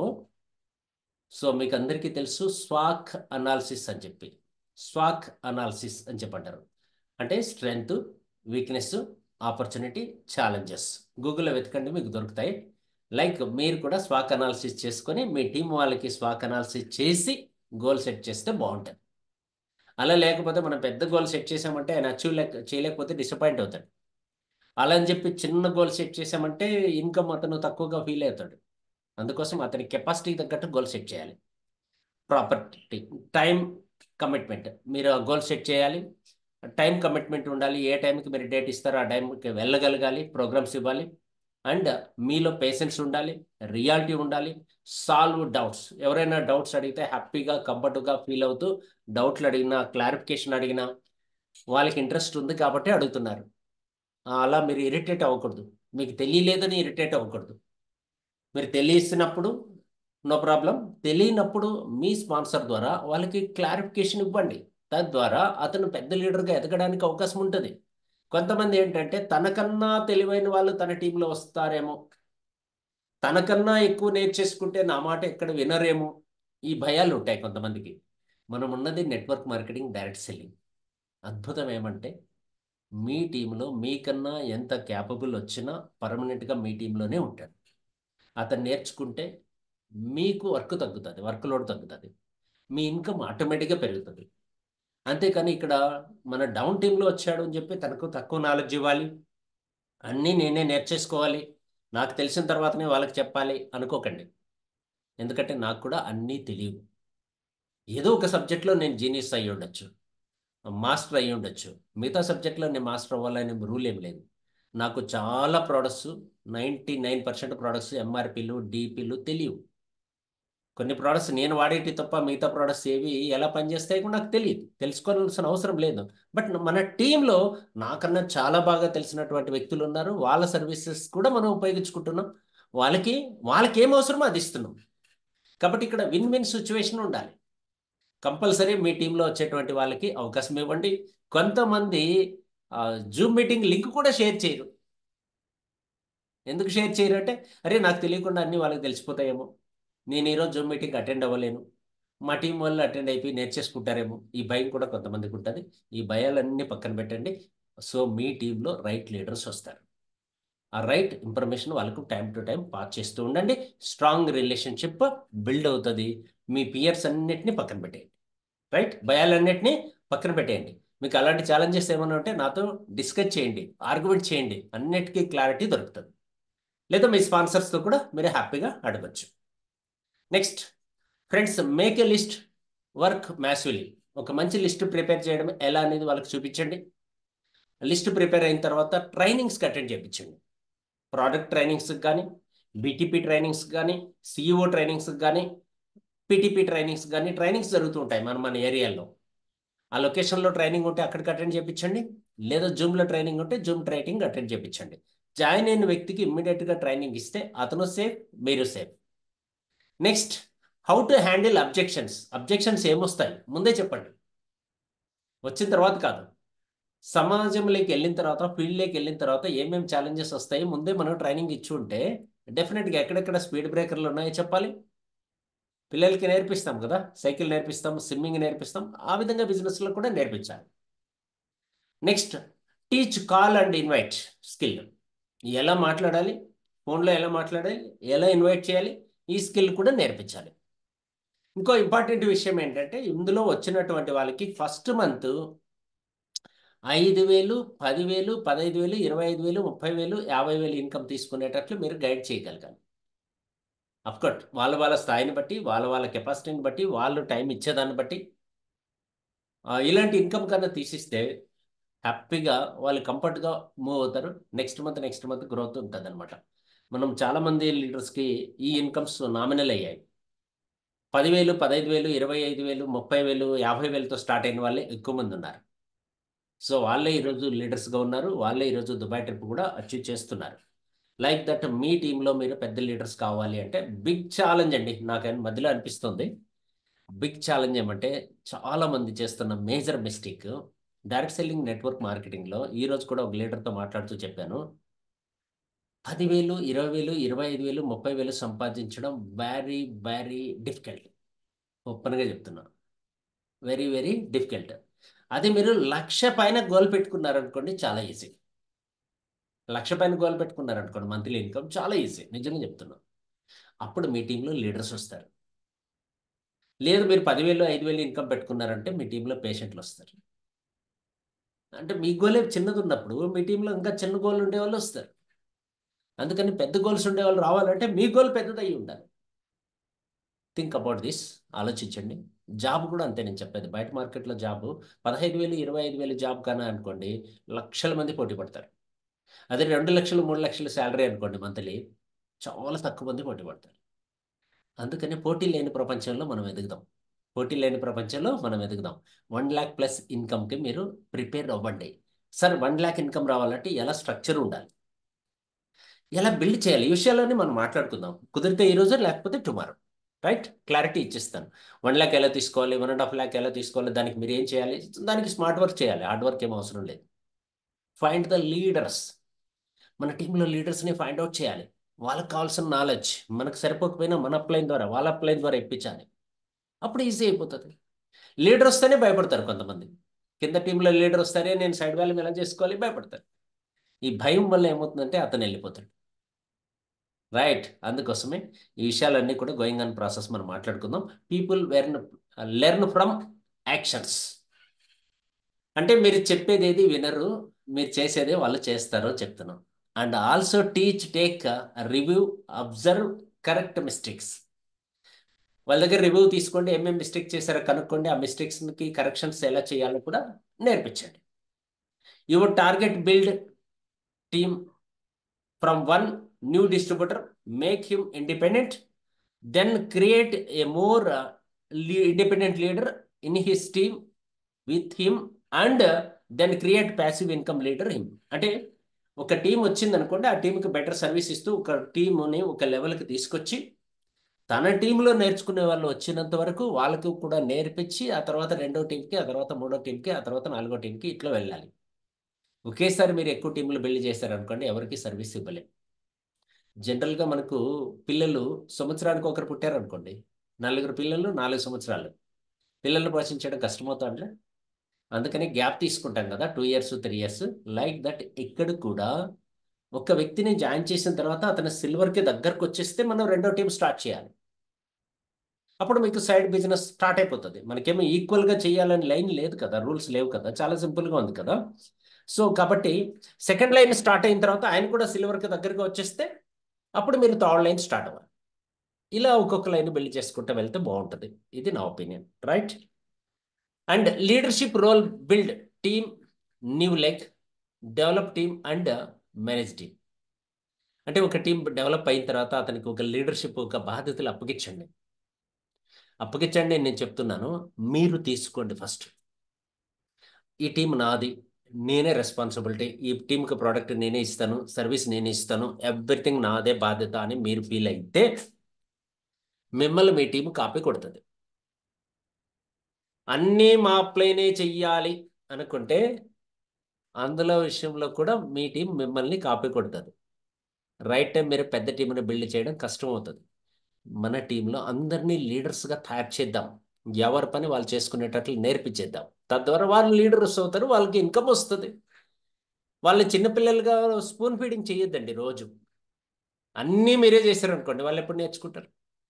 సో మీకు అందరికీ తెలుసు స్వాక్ అనాలిసిస్ అని చెప్పి స్వాక్ అనాలిసిస్ అని చెప్పంటారు అంటే స్ట్రెంగ్త్ వీక్నెస్ ఆపర్చునిటీ ఛాలెంజెస్ గూగుల్లో వెతకండి మీకు దొరుకుతాయి లైక్ మీరు కూడా స్వాక్ అనాలిసిస్ చేసుకొని మీ టీం వాళ్ళకి స్వాక్ అనాలిసిస్ చేసి గోల్ సెట్ చేస్తే బాగుంటుంది అలా లేకపోతే మనం పెద్ద గోల్ సెట్ చేసామంటే ఆయన అచీవ్ లేక చేయలేకపోతే డిసప్పాయింట్ అవుతాడు అలా అని చెప్పి చిన్న గోల్ సెట్ చేసామంటే ఇన్కమ్ అతను తక్కువగా ఫీల్ అవుతాడు అందుకోసం అతని కెపాసిటీ తగ్గట్టు గోల్ సెట్ చేయాలి ప్రాపర్టీ టైం కమిట్మెంట్ మీరు గోల్ సెట్ చేయాలి టైం కమిట్మెంట్ ఉండాలి ఏ టైంకి మీరు డేట్ ఇస్తారో ఆ టైంకి వెళ్ళగలగాలి ప్రోగ్రామ్స్ ఇవ్వాలి అండ్ మీలో పేషెన్స్ ఉండాలి రియాలిటీ ఉండాలి సాల్వ్ డౌట్స్ ఎవరైనా డౌట్స్ అడిగితే హ్యాపీగా కంఫర్ట్గా ఫీల్ అవుతూ డౌట్లు అడిగినా క్లారిఫికేషన్ అడిగినా వాళ్ళకి ఇంట్రెస్ట్ ఉంది కాబట్టి అడుగుతున్నారు అలా మీరు ఇరిటేట్ అవ్వకూడదు మీకు తెలియలేదని ఇరిటేట్ అవ్వకూడదు మీరు తెలియసినప్పుడు నో ప్రాబ్లం తెలియనప్పుడు మీ స్పాన్సర్ ద్వారా వాళ్ళకి క్లారిఫికేషన్ ఇవ్వండి తద్వారా అతను పెద్ద లీడర్గా ఎదగడానికి అవకాశం ఉంటుంది కొంతమంది ఏంటంటే తనకన్నా తెలివైన వాళ్ళు తన టీంలో వస్తారేమో తనకన్నా ఎక్కువ నేర్చేసుకుంటే నా మాట ఎక్కడ వినరేమో ఈ భయాలు ఉంటాయి కొంతమందికి మనం ఉన్నది నెట్వర్క్ మార్కెటింగ్ డైరెక్ట్ సెల్లింగ్ అద్భుతం ఏమంటే మీ టీంలో మీకన్నా ఎంత క్యాపబుల్ వచ్చినా పర్మనెంట్గా మీ టీంలోనే ఉంటాడు అతను నేర్చుకుంటే మీకు వర్క్ తగ్గుతుంది వర్క్ లోడ్ తగ్గుతుంది మీ ఇన్కమ్ ఆటోమేటిక్గా పెరుగుతుంది అంతేకాని ఇక్కడ మన డౌన్ టీంలో వచ్చాడు అని చెప్పి తనకు తక్కువ నాలెడ్జ్ ఇవ్వాలి అన్నీ నేనే నేర్చేసుకోవాలి నాకు తెలిసిన తర్వాతనే వాళ్ళకి చెప్పాలి అనుకోకండి ఎందుకంటే నాకు కూడా అన్నీ తెలియవు ఏదో ఒక సబ్జెక్ట్లో నేను జీనియస్ అయ్యి ఉండొచ్చు మాస్టర్ అయ్యి ఉండొచ్చు మిగతా సబ్జెక్ట్లో నేను మాస్టర్ అవ్వాలని రూల్ ఏం లేదు నాకు చాలా products ninety nine percent products ఎంఆర్పీలు డిపిలు తెలియవు కొన్ని ప్రోడక్ట్స్ నేను వాడేటి తప్ప మిగతా ప్రోడక్ట్స్ ఏవి ఎలా పనిచేస్తాయి కూడా నాకు తెలియదు తెలుసుకోవాల్సిన అవసరం లేదు బట్ మన టీంలో నాకన్నా చాలా బాగా తెలిసినటువంటి వ్యక్తులు ఉన్నారు వాళ్ళ సర్వీసెస్ కూడా మనం ఉపయోగించుకుంటున్నాం వాళ్ళకి వాళ్ళకి ఏం అవసరమో అది ఇస్తున్నాం కాబట్టి ఇక్కడ విన్ విన్ సిచ్యువేషన్ ఉండాలి కంపల్సరీ మీ టీంలో వచ్చేటువంటి వాళ్ళకి అవకాశం ఇవ్వండి కొంతమంది జూమ్ మీటింగ్ లింక్ కూడా షేర్ చేయరు ఎందుకు షేర్ చేయరు అంటే అరే నాకు తెలియకుండా అన్నీ వాళ్ళకి తెలిసిపోతాయేమో నేను ఈరోజు జూమ్ మీటింగ్ అటెండ్ అవ్వలేను మా టీం వాళ్ళు అటెండ్ అయిపోయి నేర్చేసుకుంటారేమో ఈ భయం కూడా కొంతమందికి ఉంటుంది ఈ భయాలన్నీ పక్కన పెట్టండి సో మీ టీంలో రైట్ లీడర్స్ వస్తారు ఆ రైట్ ఇన్ఫర్మేషన్ వాళ్ళకు టైం టు టైం పాస్ చేస్తూ ఉండండి స్ట్రాంగ్ రిలేషన్షిప్ బిల్డ్ అవుతుంది మీ పియర్స్ అన్నిటినీ పక్కన పెట్టేయండి రైట్ భయాలన్నిటినీ పక్కన పెట్టేయండి మీకు అలాంటి ఛాలెంజెస్ ఏమైనా ఉంటే నాతో డిస్కస్ చేయండి ఆర్గ్యుమెంట్ చేయండి అన్నిటికీ క్లారిటీ దొరుకుతుంది లేదా మీ స్పాన్సర్స్తో కూడా మీరు హ్యాపీగా అడగచ్చు next friends make a list work మ్యాసివ్లీ ఒక మంచి లిస్ట్ ప్రిపేర్ చేయడం ఎలా అనేది వాళ్ళకి చూపించండి లిస్ట్ ప్రిపేర్ అయిన తర్వాత ట్రైనింగ్స్కి అటెండ్ చేయించండి ప్రోడక్ట్ ట్రైనింగ్స్కి కానీ బీటీపీ ట్రైనింగ్స్ కానీ సిఇఓ ట్రైనింగ్స్ కానీ పీటీపీ ట్రైనింగ్స్ కానీ ట్రైనింగ్స్ జరుగుతుంటాయి మన మన ఏరియాలో ఆ లొకేషన్లో ట్రైనింగ్ ఉంటే అక్కడికి అటెండ్ చేయించండి లేదా జూమ్లో ట్రైనింగ్ ఉంటే జూమ్ ట్రైనింగ్ అటెండ్ చేయించండి జాయిన్ అయిన వ్యక్తికి ఇమ్మీడియట్గా ట్రైనింగ్ ఇస్తే అతను సేఫ్ మీరు safe next how to handle objections objections ఏమొస్తాయి ముందే చెప్పండి వచ్చిన తర్వాత కాదు సమాజంలోకి వెళ్ళిన తర్వాత ఫీల్డ్లోకి వెళ్ళిన తర్వాత ఏమేమి ఛాలెంజెస్ వస్తాయి ముందే మనం ట్రైనింగ్ ఇచ్చి ఉంటే డెఫినెట్గా ఎక్కడెక్కడ స్పీడ్ బ్రేకర్లు ఉన్నాయో చెప్పాలి పిల్లలకి నేర్పిస్తాం కదా సైకిల్ నేర్పిస్తాం స్విమ్మింగ్ నేర్పిస్తాం ఆ విధంగా బిజినెస్లో కూడా నేర్పించాలి next teach call and invite skill ఎలా మాట్లాడాలి ఫోన్లో ఎలా మాట్లాడాలి ఎలా ఇన్వైట్ చేయాలి ఈ స్కిల్ కూడా నేర్పించాలి ఇంకో ఇంపార్టెంట్ విషయం ఏంటంటే ఇందులో వచ్చినటువంటి వాళ్ళకి ఫస్ట్ మంత్ ఐదు వేలు పదివేలు పదహైదు వేలు ఇరవై ఐదు వేలు ముప్పై వేలు యాభై వేలు ఇన్కమ్ తీసుకునేటట్లు మీరు గైడ్ చేయగలగాలి అఫ్కోర్స్ వాళ్ళ వాళ్ళ స్థాయిని బట్టి వాళ్ళ వాళ్ళ కెపాసిటీని బట్టి వాళ్ళు టైం ఇచ్చేదాన్ని బట్టి ఇలాంటి ఇన్కమ్ కన్నా తీసిస్తే హ్యాపీగా వాళ్ళు కంఫర్ట్గా మూవ్ అవుతారు next month next month growth ఉంటుంది అనమాట మనం చాలామంది లీడర్స్కి ఈ ఇన్కమ్స్ నామినల్ అయ్యాయి పదివేలు పదహైదు వేలు ఇరవై ఐదు వేలు ముప్పై వేలు యాభై వేలతో స్టార్ట్ అయిన వాళ్ళే ఎక్కువ మంది ఉన్నారు సో వాళ్ళే ఈరోజు లీడర్స్గా ఉన్నారు వాళ్ళే ఈరోజు దుబాయ్ ట్రిప్ కూడా అచీవ్ చేస్తున్నారు లైక్ దట్ మీ టీంలో మీరు పెద్ద లీడర్స్ కావాలి అంటే బిగ్ ఛాలెంజ్ అండి నాకు మధ్యలో అనిపిస్తుంది బిగ్ ఛాలెంజ్ ఏమంటే చాలా మంది చేస్తున్న major mistake direct selling network మార్కెటింగ్లో ఈ రోజు కూడా ఒక లీడర్తో మాట్లాడుతూ చెప్పాను పదివేలు ఇరవై వేలు ఇరవై ఐదు వేలు ముప్పై వేలు సంపాదించడం వెరీ వెరీ డిఫికల్ట్ ఓపెన్గా చెప్తున్నా వెరీ వెరీ డిఫికల్ట్ అదే మీరు లక్ష పైన గోల్ పెట్టుకున్నారనుకోండి చాలా ఈజీ లక్ష పైన గోల్ పెట్టుకున్నారనుకోండి మంత్లీ ఇన్కమ్ చాలా ఈజీ నిజంగా చెప్తున్నా అప్పుడు మీ టీంలో లీడర్స్ వస్తారు లేదు మీరు పదివేలు ఐదు వేలు ఇన్కమ్ పెట్టుకున్నారంటే మీ టీంలో పేషెంట్లు వస్తారు అంటే మీ గోలే చిన్నది ఉన్నప్పుడు మీ టీంలో ఇంకా చిన్న గోల్ ఉండే వాళ్ళు వస్తారు అందుకని పెద్ద గోల్స్ ఉండే వాళ్ళు రావాలంటే మీ గోల్ పెద్దదై ఉండాలి థింక్ అబౌట్ దిస్ ఆలోచించండి జాబ్ కూడా అంతే నేను చెప్పేది బయట మార్కెట్లో జాబ్ పదహైదు వేలు ఇరవై ఐదు వేలు జాబ్ కన్నా అనుకోండి లక్షల మంది పోటీ పడతారు అదే రెండు లక్షలు మూడు లక్షలు శాలరీ అనుకోండి మంత్లీ చాలా తక్కువ మంది పోటీ పడతారు అందుకని పోటీ లేని ప్రపంచంలో మనం ఎదుగుదాం పోటీ లేని ప్రపంచంలో మనం ఎదుగుదాం వన్ ల్యాక్ ప్లస్ ఇన్కమ్కి మీరు ప్రిపేర్ అవ్వండి సార్ వన్ ల్యాక్ ఇన్కమ్ రావాలంటే ఎలా స్ట్రక్చర్ ఉండాలి ఎలా బిల్డ్ చేయాలి ఈ విషయాలన్నీ మనం మాట్లాడుకుందాం కుదిరితే ఈరోజు లేకపోతే టుమారో రైట్ క్లారిటీ ఇచ్చిస్తాను వన్ ల్యాక్ ఎలా తీసుకోవాలి వన్ అండ్ హాఫ్ ల్యాక్ ఎలా తీసుకోవాలి దానికి మీరు ఏం చేయాలి దానికి స్మార్ట్ వర్క్ చేయాలి హార్డ్ వర్క్ ఏం అవసరం లేదు ఫైండ్ ద లీడర్స్ మన టీంలో లీడర్స్ని ఫైండ్ అవుట్ చేయాలి వాళ్ళకి కావాల్సిన నాలెడ్జ్ మనకు సరిపోకపోయినా మన అప్లైన్ ద్వారా వాళ్ళ అప్లైన్ ద్వారా ఇప్పించాలి అప్పుడు ఈజీ అయిపోతుంది లీడర్ వస్తేనే భయపడతారు కొంతమంది కింద టీంలో లీడర్ వస్తారే నేను సైడ్ వ్యాల్యూ ఎలా చేసుకోవాలి భయపడతారు ఈ భయం వల్ల ఏమవుతుందంటే అతను వెళ్ళిపోతాడు రైట్ అందుకోసమే ఈ విషయాలన్నీ కూడా గోయింగ్ ఆన్ ప్రాసెస్ మనం మాట్లాడుకుందాం పీపుల్ వెర్న్ లెర్న్ ఫ్రమ్ యాక్షన్స్ అంటే మీరు చెప్పేది ఏది వినరు మీరు చేసేదే వాళ్ళు చేస్తారో చెప్తున్నాం and also teach take review observe correct mistakes వాళ్ళ దగ్గర రివ్యూ తీసుకోండి ఏమేమి మిస్టేక్ చేశారో కనుక్కోండి ఆ మిస్టేక్స్కి కరెక్షన్స్ ఎలా చేయాలో కూడా నేర్పించండి your target build team from one new distributor make him independent then create a more independent leader in his team with him and then create passive income leader him అంటే ఒక team వచ్చింది అనుకోండి ఆ టీంకి బెటర్ సర్వీస్ ఇస్తూ ఒక టీముని ఒక లెవెల్కి తీసుకొచ్చి తన టీంలో నేర్చుకునే వాళ్ళు వచ్చినంత వరకు వాళ్ళకి కూడా నేర్పించి ఆ తర్వాత రెండో టీంకి ఆ తర్వాత మూడో టీంకి ఆ తర్వాత నాలుగో టీంకి ఇట్లా వెళ్ళాలి ఒకేసారి మీరు ఎక్కువ టీంలు బిల్డ్ చేశారనుకోండి ఎవరికి సర్వీస్ ఇవ్వలేం జనరల్గా మనకు పిల్లలు సంవత్సరానికి ఒకరు పుట్టారనుకోండి నలుగురు పిల్లలు నాలుగు సంవత్సరాలు పిల్లల్ని పోషించడం కష్టమవుతుంటే అందుకని గ్యాప్ తీసుకుంటాం కదా two years three years like that ఇక్కడ కూడా ఒక వ్యక్తిని జాయిన్ చేసిన తర్వాత అతను సిల్వర్కి దగ్గరకు వచ్చేస్తే మనం రెండో టీం స్టార్ట్ చేయాలి అప్పుడు మీకు సైడ్ బిజినెస్ స్టార్ట్ అయిపోతుంది మనకేమో ఈక్వల్గా చేయాలని లైన్ లేదు కదా రూల్స్ లేవు కదా చాలా సింపుల్గా ఉంది కదా సో కాబట్టి సెకండ్ లైన్ స్టార్ట్ అయిన తర్వాత ఆయన కూడా సిల్వర్కి దగ్గరికి వచ్చేస్తే అప్పుడు మీరు థర్డ్ లైన్ స్టార్ట్ అవ్వాలి ఇలా ఒక్కొక్క లైన్ బిల్డ్ చేసుకుంటూ వెళ్తే బాగుంటుంది ఇది నా opinion right and leadership role build team new like develop team and manage team అంటే ఒక టీం డెవలప్ అయిన తర్వాత అతనికి ఒక లీడర్షిప్ ఒక బాధ్యతలు అప్పగించండి అప్పగించండి నేను చెప్తున్నాను మీరు తీసుకోండి ఫస్ట్ ఈ టీం నాది నేనే రెస్పాన్సిబిలిటీ ఈ టీంకి ప్రోడక్ట్ నేనే ఇస్తాను సర్వీస్ నేనే ఇస్తాను ఎవ్రీథింగ్ నాదే బాధ్యత అని మీరు ఫీల్ అయితే మిమ్మల్ని మీ టీం కాపీ కొడుతుంది అన్నీ మా ప్లేనే చెయ్యాలి అనుకుంటే అందులో విషయంలో కూడా మీ టీం మిమ్మల్ని కాపీ కొడుతుంది రైట్ టైం మీరు పెద్ద టీంని బిల్డ్ చేయడం కష్టం అవుతుంది మన టీంలో అందరినీ లీడర్స్గా తయారు చేద్దాం ఎవరి పని వాళ్ళు చేసుకునేటట్లు నేర్పించేద్దాం తద్వారా వాళ్ళు లీడర్స్ అవుతారు వాళ్ళకి ఇన్కమ్ వస్తుంది వాళ్ళు చిన్నపిల్లలుగా స్పూన్ ఫీడింగ్ చేయొద్దండి రోజు అన్నీ మీరే చేశారనుకోండి వాళ్ళు ఎప్పుడు నేర్చుకుంటారు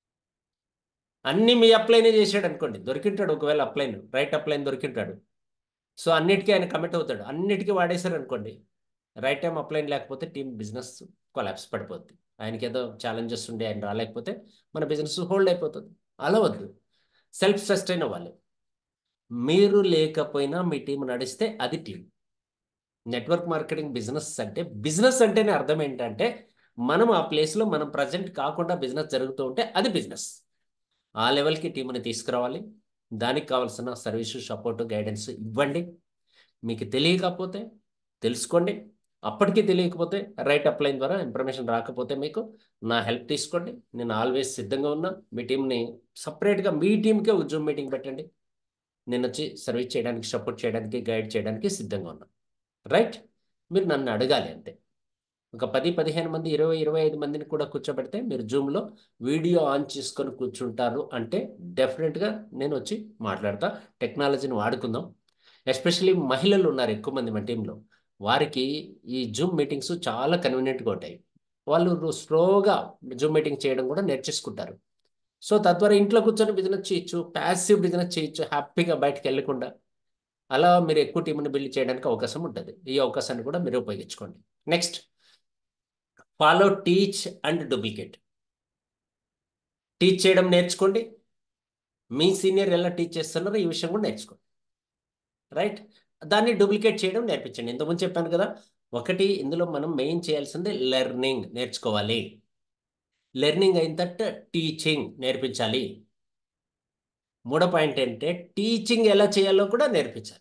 అన్నీ మీ అప్లైనే చేశాడు అనుకోండి దొరికింటాడు ఒకవేళ అప్లైన్ రైట్ అప్లైన్ దొరికింటాడు సో అన్నిటికీ ఆయన కమిట్ అవుతాడు అన్నిటికీ వాడేశారు అనుకోండి రైట్ టైం అప్లైన్ లేకపోతే టీం బిజినెస్ కొలాప్స్ పడిపోద్ది ఆయనకి ఏదో ఛాలెంజెస్ ఉండి ఆయన రాలేకపోతే మన బిజినెస్ హోల్డ్ అయిపోతుంది అలా వద్దు సెల్ఫ్ సస్టైన్ అవ్వాలి మీరు లేకపోయినా మీ టీం నడిస్తే అది టీం నెట్వర్క్ మార్కెటింగ్ బిజినెస్ అంటే బిజినెస్ అంటేనే అర్థం ఏంటంటే మనం ఆ ప్లేస్లో మనం ప్రజెంట్ కాకుండా బిజినెస్ జరుగుతూ ఉంటే అది బిజినెస్ ఆ లెవెల్కి టీంని తీసుకురావాలి దానికి కావాల్సిన సర్వీసు సపోర్ట్ గైడెన్స్ ఇవ్వండి మీకు తెలియకపోతే తెలుసుకోండి అప్పటికీ తెలియకపోతే రైట్ అప్లైన్ ద్వారా ఇన్ఫర్మేషన్ రాకపోతే మీకు నా హెల్ప్ తీసుకోండి నేను ఆల్వేస్ సిద్ధంగా ఉన్నా మీ టీంని సపరేట్గా మీ టీంకే ఒక జూమ్ మీటింగ్ పెట్టండి నేను వచ్చి సర్వీస్ చేయడానికి సపోర్ట్ చేయడానికి గైడ్ చేయడానికి సిద్ధంగా ఉన్నా రైట్ మీరు నన్ను అడగాలి అంతే ఒక పది పదిహేను మంది ఇరవై ఇరవై ఐదు మందిని కూడా కూర్చోబెడితే మీరు జూమ్లో వీడియో ఆన్ చేసుకొని కూర్చుంటారు అంటే డెఫినెట్గా నేను వచ్చి మాట్లాడతా టెక్నాలజీని వాడుకుందాం ఎస్పెషలీ మహిళలు ఉన్నారు ఎక్కువ మంది మన టీంలో వారికి ఈ జూమ్ మీటింగ్స్ చాలా కన్వీనియంట్గా ఉంటాయి వాళ్ళు స్లోగా జూమ్ మీటింగ్ చేయడం కూడా నేర్చేసుకుంటారు సో తద్వారా ఇంట్లో కూర్చొని బిజినెస్ చేయొచ్చు ప్యాసివ్ బిజినెస్ చేయొచ్చు హ్యాపీగా బయటకు వెళ్ళకుండా అలా మీరు ఎక్కువ టీంని బిల్డ్ చేయడానికి అవకాశం ఉంటుంది ఈ అవకాశాన్ని కూడా మీరు ఉపయోగించుకోండి next follow teach and duplicate teach చేయడం నేర్చుకోండి మీ సీనియర్ ఎలా టీచ్ చేస్తున్నారో ఈ విషయం కూడా నేర్చుకోండి రైట్ దాన్ని డూప్లికేట్ చేయడం నేర్పించండి ఇంతకుముందు చెప్పాను కదా ఒకటి ఇందులో మనం మెయిన్ చేయాల్సింది లెర్నింగ్ నేర్చుకోవాలి లెర్నింగ్ అయిన తర్వాత టీచింగ్ నేర్పించాలి మూడో పాయింట్ ఏంటంటే టీచింగ్ ఎలా చేయాలో కూడా నేర్పించాలి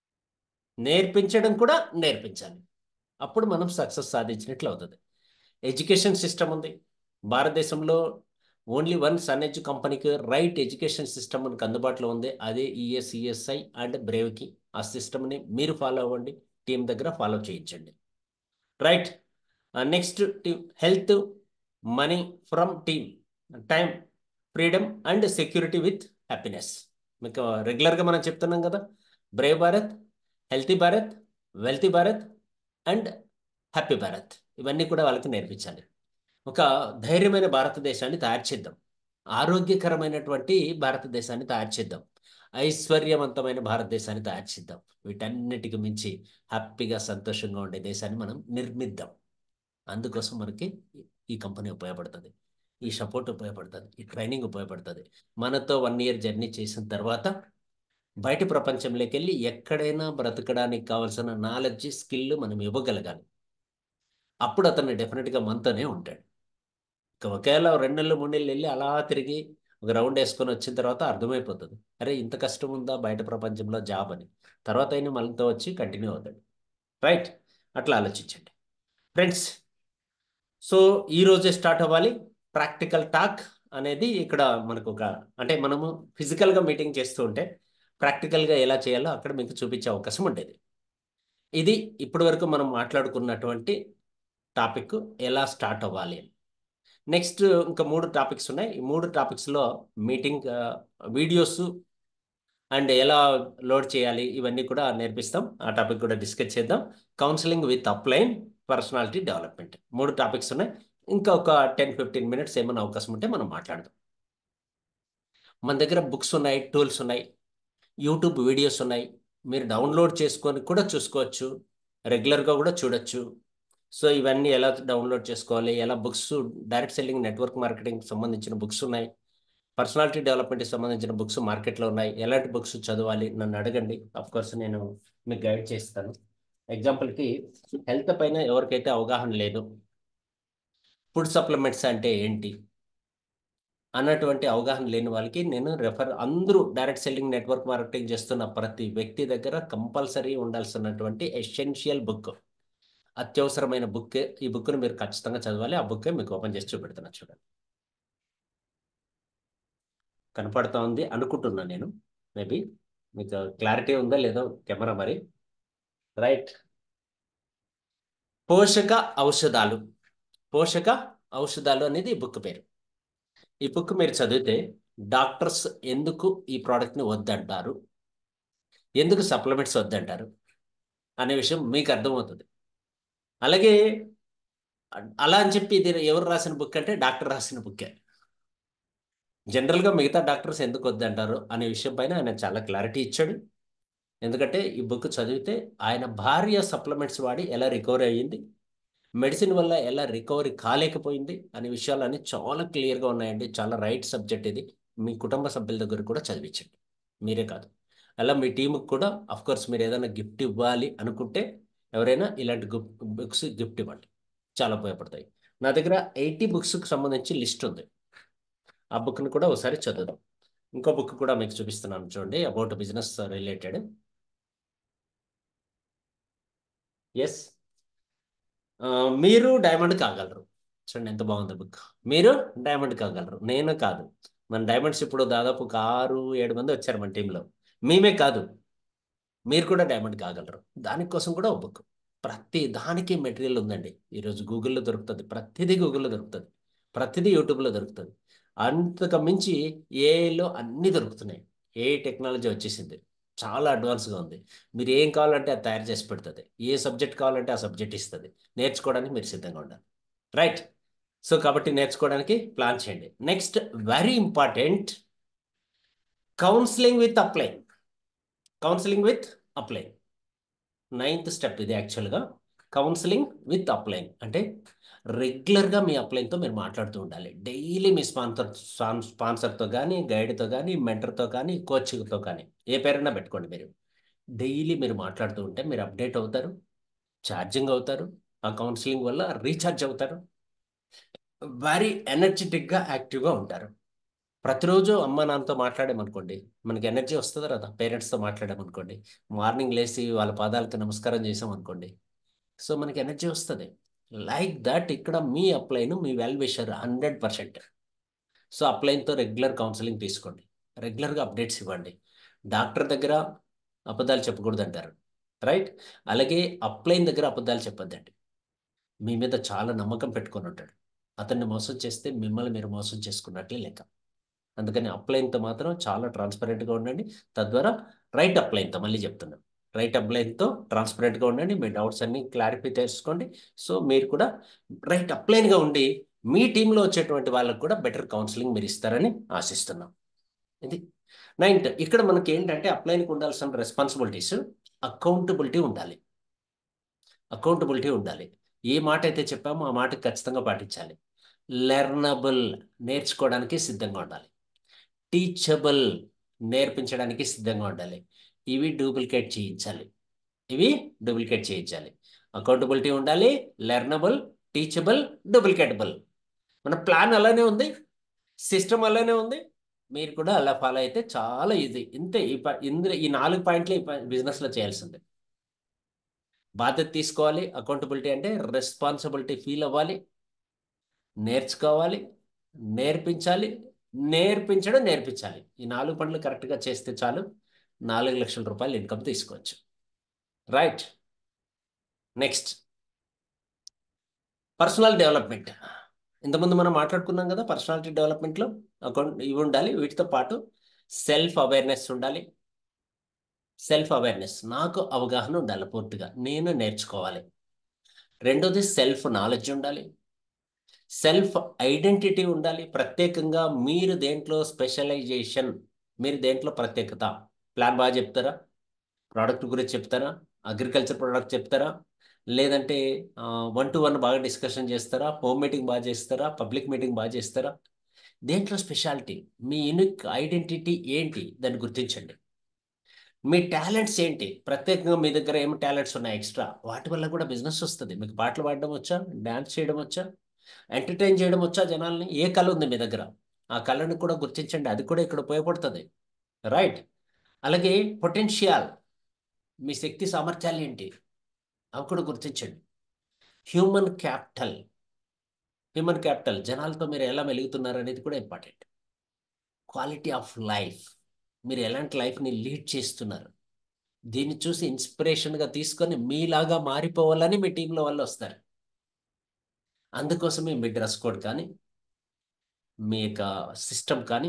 నేర్పించడం కూడా నేర్పించాలి అప్పుడు మనం సక్సెస్ సాధించినట్లు అవుతుంది ఎడ్యుకేషన్ సిస్టమ్ ఉంది భారతదేశంలో ఓన్లీ వన్ సన్ ఎడ్యు కంపెనీకి రైట్ ఎడ్యుకేషన్ సిస్టమ్ మనకు అందుబాటులో ఉంది అదే ఈఎస్ఈఎస్ఐ అండ్ బ్రేవ్కి ఆ సిస్టమ్ని మీరు ఫాలో అవ్వండి టీం దగ్గర ఫాలో చేయించండి right next team health money from team time freedom and security with happiness మీకు రెగ్యులర్గా మనం చెప్తున్నాం కదా brave Bharat healthy Bharat wealthy Bharat and happy Bharat ఇవన్నీ కూడా వాళ్ళకి నేర్పించాలి ఒక ధైర్యమైన భారతదేశాన్ని తయారు చేద్దాం ఆరోగ్యకరమైనటువంటి భారతదేశాన్ని తయారు చేద్దాం ఐశ్వర్యవంతమైన భారతదేశాన్ని తయారు చేద్దాం వీటన్నిటికి మించి హ్యాపీగా సంతోషంగా ఉండే దేశాన్ని మనం నిర్మిద్దాం అందుకోసం మనకి ఈ కంపెనీ ఉపయోగపడుతుంది ఈ సపోర్ట్ ఉపయోగపడుతుంది ఈ ట్రైనింగ్ ఉపయోగపడుతుంది మనతో వన్ ఇయర్ జర్నీ చేసిన తర్వాత బయట ప్రపంచంలోకి వెళ్ళి ఎక్కడైనా బ్రతకడానికి కావాల్సిన నాలెడ్జ్ స్కిల్ మనం ఇవ్వగలగాలి అప్పుడు అతను డెఫినెట్గా మనతోనే ఉంటాడు ఇక ఒకవేళ రెండు నెలలు మూడు నెలలు వెళ్ళి అలా తిరిగి ఒక రౌండ్ వేసుకొని వచ్చిన తర్వాత అర్థమైపోతుంది అరే ఇంత కష్టం ఉందా బయట ప్రపంచంలో జాబ్ అని తర్వాత అయినా మనతో వచ్చి కంటిన్యూ అవుతాడు రైట్ అట్లా ఆలోచించండి ఫ్రెండ్స్ సో ఈ రోజే స్టార్ట్ అవ్వాలి ప్రాక్టికల్ టాక్ అనేది ఇక్కడ మనకు ఒక అంటే మనము ఫిజికల్గా మీటింగ్ చేస్తూ ఉంటే ప్రాక్టికల్గా ఎలా చేయాలో అక్కడ మీకు చూపించే అవకాశం ఉండేది ఇది ఇప్పటి వరకు మనం మాట్లాడుకున్నటువంటి టాపిక్ ఎలా స్టార్ట్ అవ్వాలి నెక్స్ట్ ఇంకా మూడు టాపిక్స్ ఉన్నాయి ఈ మూడు టాపిక్స్లో మీటింగ్ వీడియోస్ అండ్ ఎలా లోడ్ చేయాలి ఇవన్నీ కూడా నేర్పిస్తాం ఆ టాపిక్ కూడా డిస్కస్ చేద్దాం counselling with upline personality development మూడు టాపిక్స్ ఉన్నాయి ఇంకా ఒక టెన్ ఫిఫ్టీన్ మినిట్స్ ఏమైనా అవకాశం ఉంటే మనం మాట్లాడదాం మన దగ్గర బుక్స్ ఉన్నాయి టూల్స్ ఉన్నాయి యూట్యూబ్ వీడియోస్ ఉన్నాయి మీరు డౌన్లోడ్ చేసుకొని కూడా చూసుకోవచ్చు రెగ్యులర్గా కూడా చూడొచ్చు సో ఇవన్నీ ఎలా డౌన్లోడ్ చేసుకోవాలి ఎలా books direct selling network marketing సంబంధించిన బుక్స్ ఉన్నాయి పర్సనాలిటీ డెవలప్మెంట్కి సంబంధించిన బుక్స్ మార్కెట్లో ఉన్నాయి ఎలాంటి బుక్స్ చదవాలి నన్ను అడగండి కోర్స్ నేను మీకు గైడ్ చేస్తాను ఎగ్జాంపుల్కి హెల్త్ పైన ఎవరికైతే అవగాహన లేదు ఫుడ్ సప్లిమెంట్స్ అంటే ఏంటి అన్నటువంటి అవగాహన లేని వాళ్ళకి నేను రెఫర్ అందరూ డైరెక్ట్ సెల్లింగ్ నెట్వర్క్ మార్కెటింగ్ చేస్తున్న ప్రతి వ్యక్తి దగ్గర కంపల్సరీ ఉండాల్సినటువంటి ఎసెన్షియల్ బుక్ అత్యవసరమైన బుక్ ఈ బుక్ను మీరు ఖచ్చితంగా చదవాలి ఆ బుక్కే మీకు ఓపెన్ చేసి చూపెడుతున్నా చూడండి కనపడతా ఉంది అనుకుంటున్నా నేను మేబీ మీకు క్లారిటీ ఉందా లేదో కెమెరా మరి రైట్ పోషక ఔషధాలు పోషక ఔషధాలు అనేది ఈ బుక్ పేరు ఈ బుక్ మీరు చదివితే డాక్టర్స్ ఎందుకు ఈ ప్రోడక్ట్ని వద్దంటారు ఎందుకు సప్లిమెంట్స్ వద్దంటారు అనే విషయం మీకు అర్థమవుతుంది అలాగే అలా అని చెప్పి ఇది ఎవరు రాసిన బుక్ అంటే డాక్టర్ రాసిన బుక్కే జనరల్గా మిగతా డాక్టర్స్ ఎందుకు వద్దంటారు అనే విషయం పైన ఆయన చాలా క్లారిటీ ఇచ్చాడు ఎందుకంటే ఈ బుక్ చదివితే ఆయన భార్య సప్లిమెంట్స్ వాడి ఎలా రికవరీ అయ్యింది మెడిసిన్ వల్ల ఎలా రికవరీ కాలేకపోయింది అనే విషయాలన్నీ చాలా క్లియర్గా ఉన్నాయండి చాలా రైట్ సబ్జెక్ట్ ఇది మీ కుటుంబ సభ్యుల దగ్గర కూడా చదివించండి మీరే కాదు అలా మీ టీంకి కూడా కోర్స్ మీరు ఏదైనా గిఫ్ట్ ఇవ్వాలి అనుకుంటే ఎవరైనా ఇలాంటి బుక్స్ గిఫ్ట్ ఇవ్వండి చాలా ఉపయోగపడతాయి నా దగ్గర ఎయిటీ బుక్స్కి సంబంధించి లిస్ట్ ఉంది ఆ బుక్ని కూడా ఒకసారి చదువుదాం ఇంకో బుక్ కూడా మీకు చూపిస్తున్నాను చూడండి అబౌట్ బిజినెస్ రిలేటెడ్ ఎస్ మీరు డైమండ్ కాగలరు చూడండి ఎంత బాగుంది బుక్ మీరు డైమండ్ కాగలరు నేను కాదు మన డైమండ్స్ ఇప్పుడు దాదాపు ఒక ఆరు ఏడు మంది వచ్చారు మన టీంలో మేమే కాదు మీరు కూడా డైమండ్ కాగలరు దానికోసం కూడా ఒక బుక్ ప్రతి దానికి మెటీరియల్ ఉందండి ఈరోజు గూగుల్లో దొరుకుతుంది ప్రతిదీ గూగుల్లో దొరుకుతుంది ప్రతిదీ యూట్యూబ్లో దొరుకుతుంది అంతకు మించి ఏఐలో అన్నీ దొరుకుతున్నాయి ఏ టెక్నాలజీ వచ్చేసింది చాలా అడ్వాన్స్గా ఉంది మీరు ఏం కావాలంటే అది తయారు చేసి పెడుతుంది ఏ సబ్జెక్ట్ కావాలంటే ఆ సబ్జెక్ట్ ఇస్తుంది నేర్చుకోవడానికి మీరు సిద్ధంగా ఉండాలి రైట్ సో కాబట్టి నేర్చుకోవడానికి ప్లాన్ చేయండి next very important counselling with upline counselling with upline ninth step ఇది యాక్చువల్గా కౌన్సిలింగ్ విత్ అప్లైన్ అంటే రెగ్యులర్గా మీ అప్లైన్తో మీరు మాట్లాడుతూ ఉండాలి డైలీ మీ స్పాన్సర్ స్పాన్సర్తో కానీ గైడ్తో కానీ మెంటర్తో కానీ కోచ్తో కానీ ఏ పేరైనా పెట్టుకోండి మీరు డైలీ మీరు మాట్లాడుతూ ఉంటే మీరు అప్డేట్ అవుతారు ఛార్జింగ్ అవుతారు ఆ కౌన్సిలింగ్ వల్ల రీఛార్జ్ అవుతారు వెరీ ఎనర్జెటిక్గా యాక్టివ్గా ఉంటారు ప్రతిరోజు అమ్మ నాన్నతో మాట్లాడామనుకోండి మనకి ఎనర్జీ వస్తుంది కదా పేరెంట్స్తో మాట్లాడామనుకోండి మార్నింగ్ లేచి వాళ్ళ పాదాలకు నమస్కారం చేసామనుకోండి సో మనకి ఎనర్జీ వస్తుంది లైక్ దట్ ఇక్కడ మీ అప్లైన్ మీ well wisher hundred percent so అప్లైన్తో రెగ్యులర్ కౌన్సిలింగ్ తీసుకోండి రెగ్యులర్గా అప్డేట్స్ ఇవ్వండి డాక్టర్ దగ్గర అబద్ధాలు చెప్పకూడదు అంటారు రైట్ అలాగే అప్లైన్ దగ్గర అబద్ధాలు చెప్పొద్దండి మీ మీద చాలా నమ్మకం పెట్టుకొని ఉంటాడు అతన్ని మోసం చేస్తే మిమ్మల్ని మీరు మోసం చేసుకున్నట్లే లెక్క అందుకని అప్లైన్తో మాత్రం చాలా ట్రాన్స్పరెంట్గా ఉండండి తద్వారా రైట్ అప్లైన్తో మళ్ళీ చెప్తున్నాను రైట్ అప్లైన్తో ట్రాన్స్పరెంట్గా ఉండండి మీ డౌట్స్ అన్ని క్లారిఫై చేసుకోండి సో మీరు కూడా రైట్ అప్లైన్గా ఉండి మీ టీంలో వచ్చేటువంటి వాళ్ళకు కూడా బెటర్ కౌన్సిలింగ్ మీరు ఇస్తారని ఆశిస్తున్నాం ఇది నైన్త్ ఇక్కడ మనకి ఏంటంటే అప్లైన్కి ఉండాల్సిన రెస్పాన్సిబిలిటీస్ అకౌంటబిలిటీ ఉండాలి అకౌంటబిలిటీ ఉండాలి ఏ మాట అయితే చెప్పామో ఆ మాట ఖచ్చితంగా పాటించాలి లెర్నబుల్ నేర్చుకోవడానికి సిద్ధంగా ఉండాలి టీచబుల్ నేర్పించడానికి సిద్ధంగా ఉండాలి ఇవి డూప్లికేట్ చేయించాలి ఇవి డూప్లికేట్ చేయించాలి అకౌంటబిలిటీ ఉండాలి లెర్నబుల్ టీచబుల్ డూప్లికేటబుల్ మన ప్లాన్ అలానే ఉంది సిస్టమ్ అలానే ఉంది మీరు కూడా అలా ఫాలో అయితే చాలా ఈజీ ఇంతే ఈ ఇందులో ఈ నాలుగు పాయింట్లు ఈ బిజినెస్లో చేయాల్సిందే బాధ్యత తీసుకోవాలి అకౌంటబిలిటీ అంటే రెస్పాన్సిబిలిటీ ఫీల్ అవ్వాలి నేర్చుకోవాలి నేర్పించాలి నేర్పించడం నేర్పించాలి ఈ నాలుగు పనులు కరెక్ట్గా చేస్తే చాలు నాలుగు లక్షల రూపాయలు ఇన్కమ్ తీసుకోవచ్చు రైట్ నెక్స్ట్ పర్సనల్ డెవలప్మెంట్ ఇంతకుముందు మనం మాట్లాడుకున్నాం కదా పర్సనాలిటీ డెవలప్మెంట్లో అకౌంట్ ఇవి ఉండాలి వీటితో పాటు సెల్ఫ్ అవేర్నెస్ ఉండాలి సెల్ఫ్ అవేర్నెస్ నాకు అవగాహన ఉండాలి పూర్తిగా నేను నేర్చుకోవాలి రెండోది సెల్ఫ్ నాలెడ్జ్ ఉండాలి సెల్ఫ్ ఐడెంటిటీ ఉండాలి ప్రత్యేకంగా మీరు దేంట్లో స్పెషలైజేషన్ మీరు దేంట్లో ప్రత్యేకత ప్లాన్ బాగా చెప్తారా ప్రోడక్ట్ గురించి చెప్తారా అగ్రికల్చర్ ప్రోడక్ట్ చెప్తారా లేదంటే వన్ టు వన్ బాగా డిస్కషన్ చేస్తారా హోమ్ మీటింగ్ బాగా చేస్తారా పబ్లిక్ మీటింగ్ బాగా చేస్తారా దేంట్లో స్పెషాలిటీ మీ యూనిక్ ఐడెంటిటీ ఏంటి దాన్ని గుర్తించండి మీ టాలెంట్స్ ఏంటి ప్రత్యేకంగా మీ దగ్గర ఏమి టాలెంట్స్ ఉన్నాయి ఎక్స్ట్రా వాటి వల్ల కూడా బిజినెస్ వస్తుంది మీకు పాటలు పాడడం వచ్చా డాన్స్ చేయడం వచ్చా ఎంటర్టైన్ చేయడం వచ్చా జనాల్ని ఏ కళ ఉంది మీ దగ్గర ఆ కళను కూడా గుర్తించండి అది కూడా ఇక్కడ ఉపయోగపడుతుంది రైట్ అలాగే పొటెన్షియల్ మీ శక్తి సామర్థ్యాలు ఏంటి అవి కూడా గుర్తించండి హ్యూమన్ క్యాపిటల్ హ్యూమన్ క్యాపిటల్ జనాలతో మీరు ఎలా మెలుగుతున్నారు అనేది కూడా ఇంపార్టెంట్ క్వాలిటీ ఆఫ్ లైఫ్ మీరు ఎలాంటి లైఫ్ని లీడ్ చేస్తున్నారు దీన్ని చూసి ఇన్స్పిరేషన్గా తీసుకొని మీలాగా మారిపోవాలని మీ టీంలో వాళ్ళు వస్తారు అందుకోసమే మీ డ్రెస్ కోడ్ కానీ మీ యొక్క సిస్టమ్ కానీ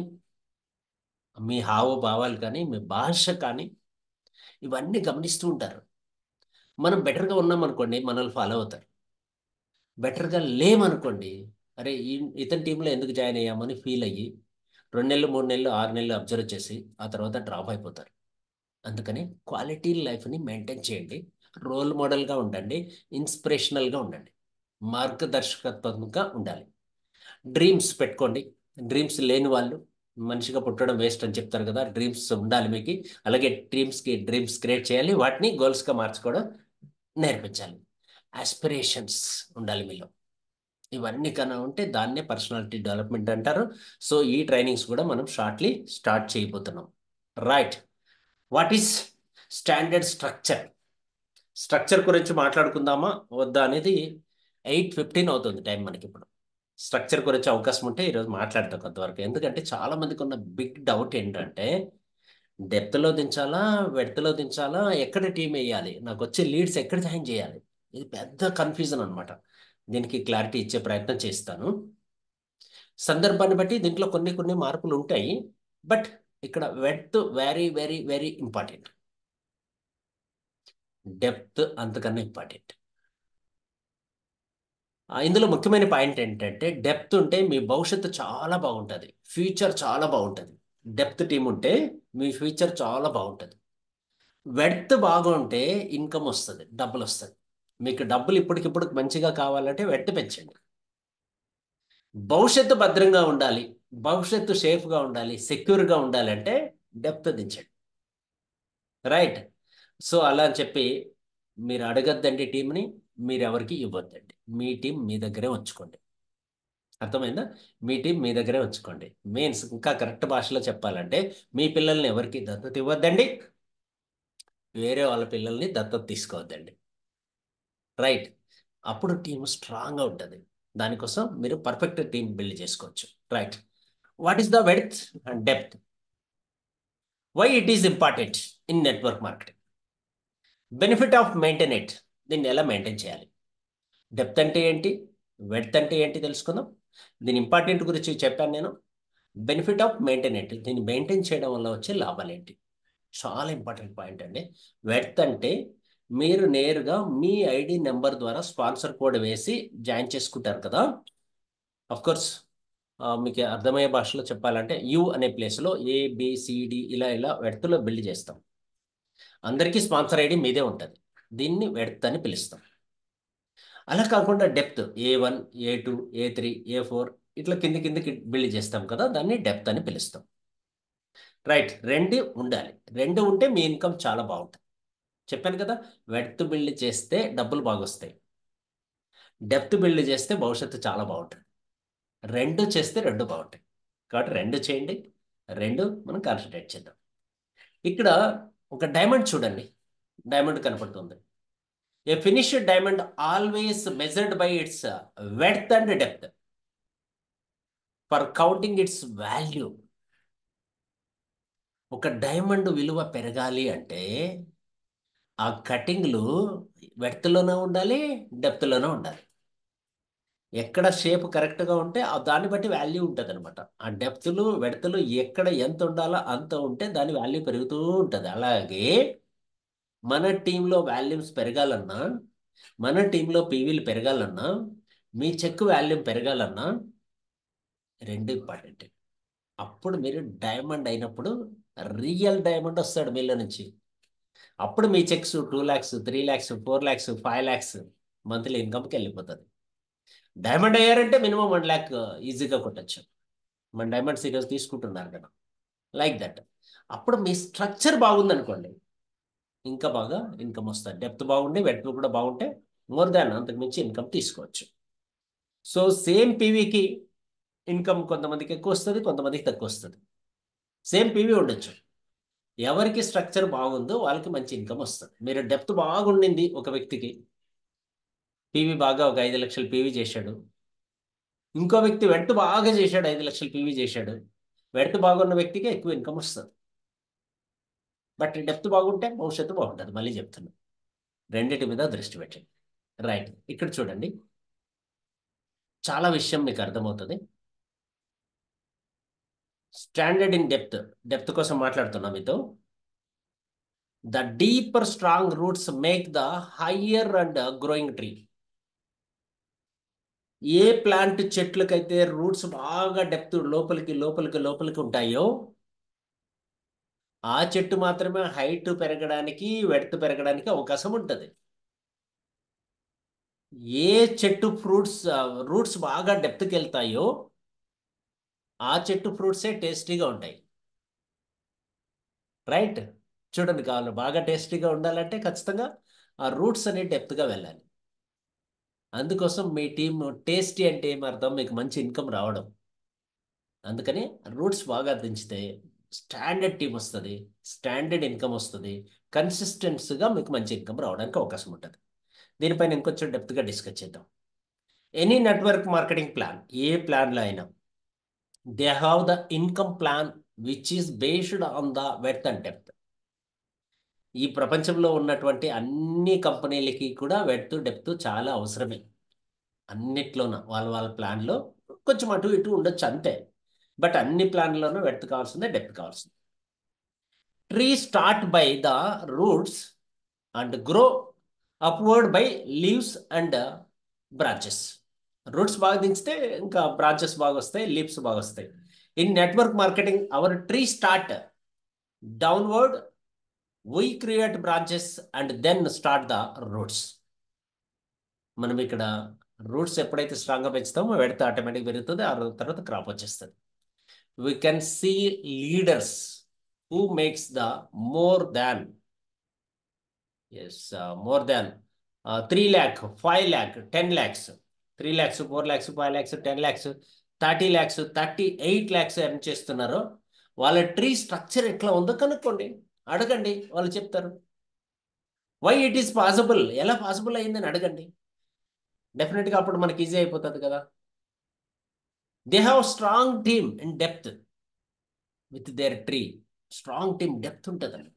మీ హావభావాలు కానీ మీ భాష కానీ ఇవన్నీ గమనిస్తూ ఉంటారు మనం బెటర్గా ఉన్నాం అనుకోండి మనల్ని ఫాలో అవుతారు బెటర్గా లేమనుకోండి అరే ఈ ఇతని టీంలో ఎందుకు జాయిన్ అయ్యామని ఫీల్ అయ్యి రెండు నెలలు మూడు నెలలు ఆరు నెలలు అబ్జర్వ్ చేసి ఆ తర్వాత డ్రాప్ అయిపోతారు అందుకని క్వాలిటీ లైఫ్ని మెయింటైన్ చేయండి రోల్ మోడల్గా ఉండండి ఇన్స్పిరేషనల్గా ఉండండి మార్గదర్శకత్వంగా ఉండాలి డ్రీమ్స్ పెట్టుకోండి డ్రీమ్స్ లేని వాళ్ళు మనిషిగా పుట్టడం వేస్ట్ అని చెప్తారు కదా డ్రీమ్స్ ఉండాలి మీకు అలాగే డ్రీమ్స్కి డ్రీమ్స్ క్రియేట్ చేయాలి వాటిని గోల్స్గా మార్చుకోవడం నేర్పించాలి ఆస్పిరేషన్స్ ఉండాలి మీలో ఇవన్నీ కన్నా ఉంటే దాన్నే పర్సనాలిటీ డెవలప్మెంట్ అంటారు సో ఈ ట్రైనింగ్స్ కూడా మనం షార్ట్లీ స్టార్ట్ చేయబోతున్నాం right what is standard structure structure గురించి మాట్లాడుకుందామా వద్దా అనేది ఎయిట్ ఫిఫ్టీన్ అవుతుంది టైం మనకి ఇప్పుడు స్ట్రక్చర్ గురించి అవకాశం ఉంటే ఈరోజు మాట్లాడతాం కొంతవరకు ఎందుకంటే చాలా మందికి ఉన్న బిగ్ డౌట్ ఏంటంటే డెప్త్లో దించాలా వెడ్త్లో దించాలా ఎక్కడ టీం వేయాలి నాకు వచ్చే లీడ్స్ ఎక్కడ జాయిన్ చేయాలి ఇది పెద్ద కన్ఫ్యూజన్ అనమాట దీనికి క్లారిటీ ఇచ్చే ప్రయత్నం చేస్తాను సందర్భాన్ని బట్టి దీంట్లో కొన్ని కొన్ని మార్పులు ఉంటాయి బట్ ఇక్కడ width very very very important depth అంతకన్నా ఇంపార్టెంట్ ఇందులో ముఖ్యమైన పాయింట్ ఏంటంటే డెప్త్ ఉంటే మీ భవిష్యత్తు చాలా బాగుంటుంది ఫ్యూచర్ చాలా బాగుంటుంది డెప్త్ టీం ఉంటే మీ ఫ్యూచర్ చాలా బాగుంటుంది వెడ్త్ బాగుంటే ఇన్కమ్ వస్తుంది డబ్బులు వస్తుంది మీకు డబ్బులు ఇప్పటికిప్పుడు మంచిగా కావాలంటే వెడ్త్ పెంచండి భవిష్యత్తు భద్రంగా ఉండాలి భవిష్యత్తు సేఫ్గా ఉండాలి సెక్యూర్గా ఉండాలంటే డెప్త్ దించండి రైట్ సో అలా అని చెప్పి మీరు అడగద్దండి టీంని మీరు ఎవరికి ఇవ్వద్దండి మీ టీం మీ దగ్గరే ఉంచుకోండి అర్థమైందా మీ టీం మీ దగ్గరే ఉంచుకోండి మీన్స్ ఇంకా కరెక్ట్ భాషలో చెప్పాలంటే మీ పిల్లల్ని ఎవరికి దత్తత ఇవ్వద్దండి వేరే వాళ్ళ పిల్లల్ని దత్తత తీసుకోవద్దండి రైట్ అప్పుడు టీం స్ట్రాంగ్గా ఉంటుంది దానికోసం మీరు పర్ఫెక్ట్ టీం బిల్డ్ చేసుకోవచ్చు right what is the width and depth why it is important in network marketing benefit of maintain it దీన్ని ఎలా మెయింటైన్ చేయాలి డెప్త్ అంటే ఏంటి వెడ్త్ అంటే ఏంటి తెలుసుకుందాం దీని ఇంపార్టెంట్ గురించి చెప్పాను నేను బెనిఫిట్ ఆఫ్ మెయింటైన్ ఇట్ దీన్ని మెయింటైన్ చేయడం వల్ల వచ్చే లాభాలు ఏంటి చాలా ఇంపార్టెంట్ పాయింట్ అండి వెడ్త్ అంటే మీరు నేరుగా మీ ఐడి నెంబర్ ద్వారా స్పాన్సర్ కోడ్ వేసి జాయిన్ చేసుకుంటారు కదా కోర్స్ మీకు అర్థమయ్యే భాషలో చెప్పాలంటే యు అనే ప్లేస్లో ఏబిసిడి ఇలా ఇలా వెడ్త్లో బిల్డ్ చేస్తాం అందరికీ స్పాన్సర్ ఐడి మీదే ఉంటుంది దీన్ని వెడ్త్ అని పిలుస్తాం అలా కాకుండా depth A one A two A three A four ఇట్లా కింది కిందికి బిల్డ్ చేస్తాం కదా దాన్ని డెప్త్ అని పిలుస్తాం రైట్ రెండు ఉండాలి రెండు ఉంటే మీ ఇన్కమ్ చాలా బాగుంటుంది చెప్పాను కదా వెడ్త్ బిల్డ్ చేస్తే డబ్బులు బాగొస్తాయి డెప్త్ బిల్డ్ చేస్తే భవిష్యత్తు చాలా బాగుంటుంది రెండు చేస్తే రెండు బాగుంటాయి కాబట్టి రెండు చేయండి రెండు మనం కాన్సన్ట్రేట్ చేద్దాం ఇక్కడ ఒక డైమండ్ చూడండి డైమండ్ కనపడుతుంది a finished diamond always measured by its width and depth for counting its value ఒక డైమండ్ విలువ పెరగాలి అంటే ఆ కటింగ్లు వెడ్త్లోనే ఉండాలి డెప్త్లోనే ఉండాలి ఎక్కడ షేప్ కరెక్ట్గా ఉంటే ఆ దాన్ని బట్టి వాల్యూ ఉంటుంది అనమాట ఆ డెప్త్లు వెడతలు ఎక్కడ ఎంత ఉండాలో అంత ఉంటే దాని వాల్యూ పెరుగుతూ ఉంటుంది అలాగే మన టీంలో వాల్యూమ్స్ పెరగాలన్నా మన టీంలో పీవీలు పెరగాలన్నా మీ చెక్ వాల్యూమ్ పెరగాలన్నా రెండు ఇంపార్టెంట్ అప్పుడు మీరు డైమండ్ అయినప్పుడు రియల్ డైమండ్ వస్తాడు మీలో నుంచి అప్పుడు మీ cheques two lakhs three lakhs four lakhs five lakhs monthly ఇన్కమ్కి వెళ్ళిపోతుంది డైమండ్ అయ్యారంటే మినిమం వన్ ల్యాక్ ఈజీగా కొట్టచ్చు మన డైమండ్స్ ఈరోజు తీసుకుంటున్నారు కదా లైక్ దట్ అప్పుడు మీ స్ట్రక్చర్ బాగుందనుకోండి ఇంకా బాగా ఇన్కమ్ వస్తుంది డెప్త్ బాగుండి వెట్ కూడా బాగుంటే మోర్ దాన్ అంతకు మించి ఇన్కమ్ తీసుకోవచ్చు సో సేమ్ పీవీకి ఇన్కమ్ కొంతమందికి ఎక్కువ వస్తుంది కొంతమందికి తక్కువ వస్తుంది సేమ్ పీవీ ఉండొచ్చు ఎవరికి స్ట్రక్చర్ బాగుందో వాళ్ళకి మంచి ఇన్కమ్ వస్తుంది మీరు డెప్త్ బాగుండింది ఒక వ్యక్తికి పీవీ బాగా ఒక ఐదు లక్షలు పీవీ చేశాడు ఇంకో వ్యక్తి వెట్ బాగా చేశాడు ఐదు లక్షలు పీవీ చేశాడు వెట్ బాగున్న వ్యక్తికి ఎక్కువ ఇన్కమ్ వస్తుంది బట్ డెప్త్ బాగుంటే భవిష్యత్తు బాగుంటుంది మళ్ళీ చెప్తున్నా రెండింటి మీద దృష్టి పెట్టండి రైట్ ఇక్కడ చూడండి చాలా విషయం మీకు అర్థమవుతుంది స్టాండర్డ్ ఇన్ డెప్త్ డెప్త్ కోసం మాట్లాడుతున్నా మీతో the deeper strong roots make the higher and growing tree a plant చెట్లకైతే రూట్స్ బాగా డెప్త్ లోపలికి లోపలికి లోపలికి ఉంటాయో ఆ చెట్టు మాత్రమే హైట్ పెరగడానికి వెడత్ పెరగడానికి అవకాశం ఉంటుంది ఏ చెట్టు ఫ్రూట్స్ రూట్స్ బాగా డెప్త్కి వెళ్తాయో ఆ చెట్టు ఫ్రూట్సే టేస్టీగా ఉంటాయి రైట్ చూడండి కావాలి బాగా టేస్టీగా ఉండాలంటే ఖచ్చితంగా ఆ రూట్స్ అనేవి డెప్త్గా వెళ్ళాలి అందుకోసం మీ టీం టేస్టీ అంటే ఏం అర్థం మీకు మంచి ఇన్కమ్ రావడం అందుకని రూట్స్ బాగా దించితే స్టాండర్డ్ టీం వస్తుంది స్టాండర్డ్ ఇన్కమ్ వస్తుంది కన్సిస్టెన్సీగా మీకు మంచి ఇన్కమ్ రావడానికి అవకాశం ఉంటుంది దీనిపైన ఇంకొంచెం డెప్త్గా డిస్కస్ చేద్దాం any network marketing plan a ప్లాన్లో అయినా they have the income plan which is based on the width and depth ఈ ప్రపంచంలో ఉన్నటువంటి అన్ని కంపెనీలకి కూడా వెడ్త్ డెప్త్ చాలా అవసరమే అన్నిట్లోన వాళ్ళ వాళ్ళ ప్లాన్లో కొంచెం అటు ఇటు ఉండొచ్చు అంతే బట్ అన్ని ప్లాన్లోనూ వెడ్త్ కావాల్సిందే డెప్త్ కావాల్సిందే tree start by the roots and grow upward by leaves and branches roots బాగా దించితే ఇంకా బ్రాంచెస్ బాగా వస్తాయి లీవ్స్ బాగా వస్తాయి in network marketing our tree start downward we create branches and then start the roots మనం ఇక్కడ రూట్స్ ఎప్పుడైతే స్ట్రాంగ్గా పెంచుతామో పెడితే ఆటోమేటిక్ పెరుగుతుంది ఆ తర్వాత క్రాప్ వచ్చేస్తుంది we can see leaders who makes the more than yes more than three lakh five lakh ten lakhs three lakhs four lakhs five lakhs ten lakhs thirty lakhs thirty eight lakhs earn చేస్తున్నారో వాళ్ళ ట్రీ స్ట్రక్చర్ ఎట్లా ఉందో కనుక్కోండి అడగండి వాళ్ళు చెప్తారు వై ఇట్ ఈస్ పాసిబుల్ ఎలా పాసిబుల్ అయిందని అడగండి డెఫినెట్గా అప్పుడు మనకి ఈజీ అయిపోతుంది కదా they have strong team in depth with their tree strong team depth ఉంటుంది అన్నమాట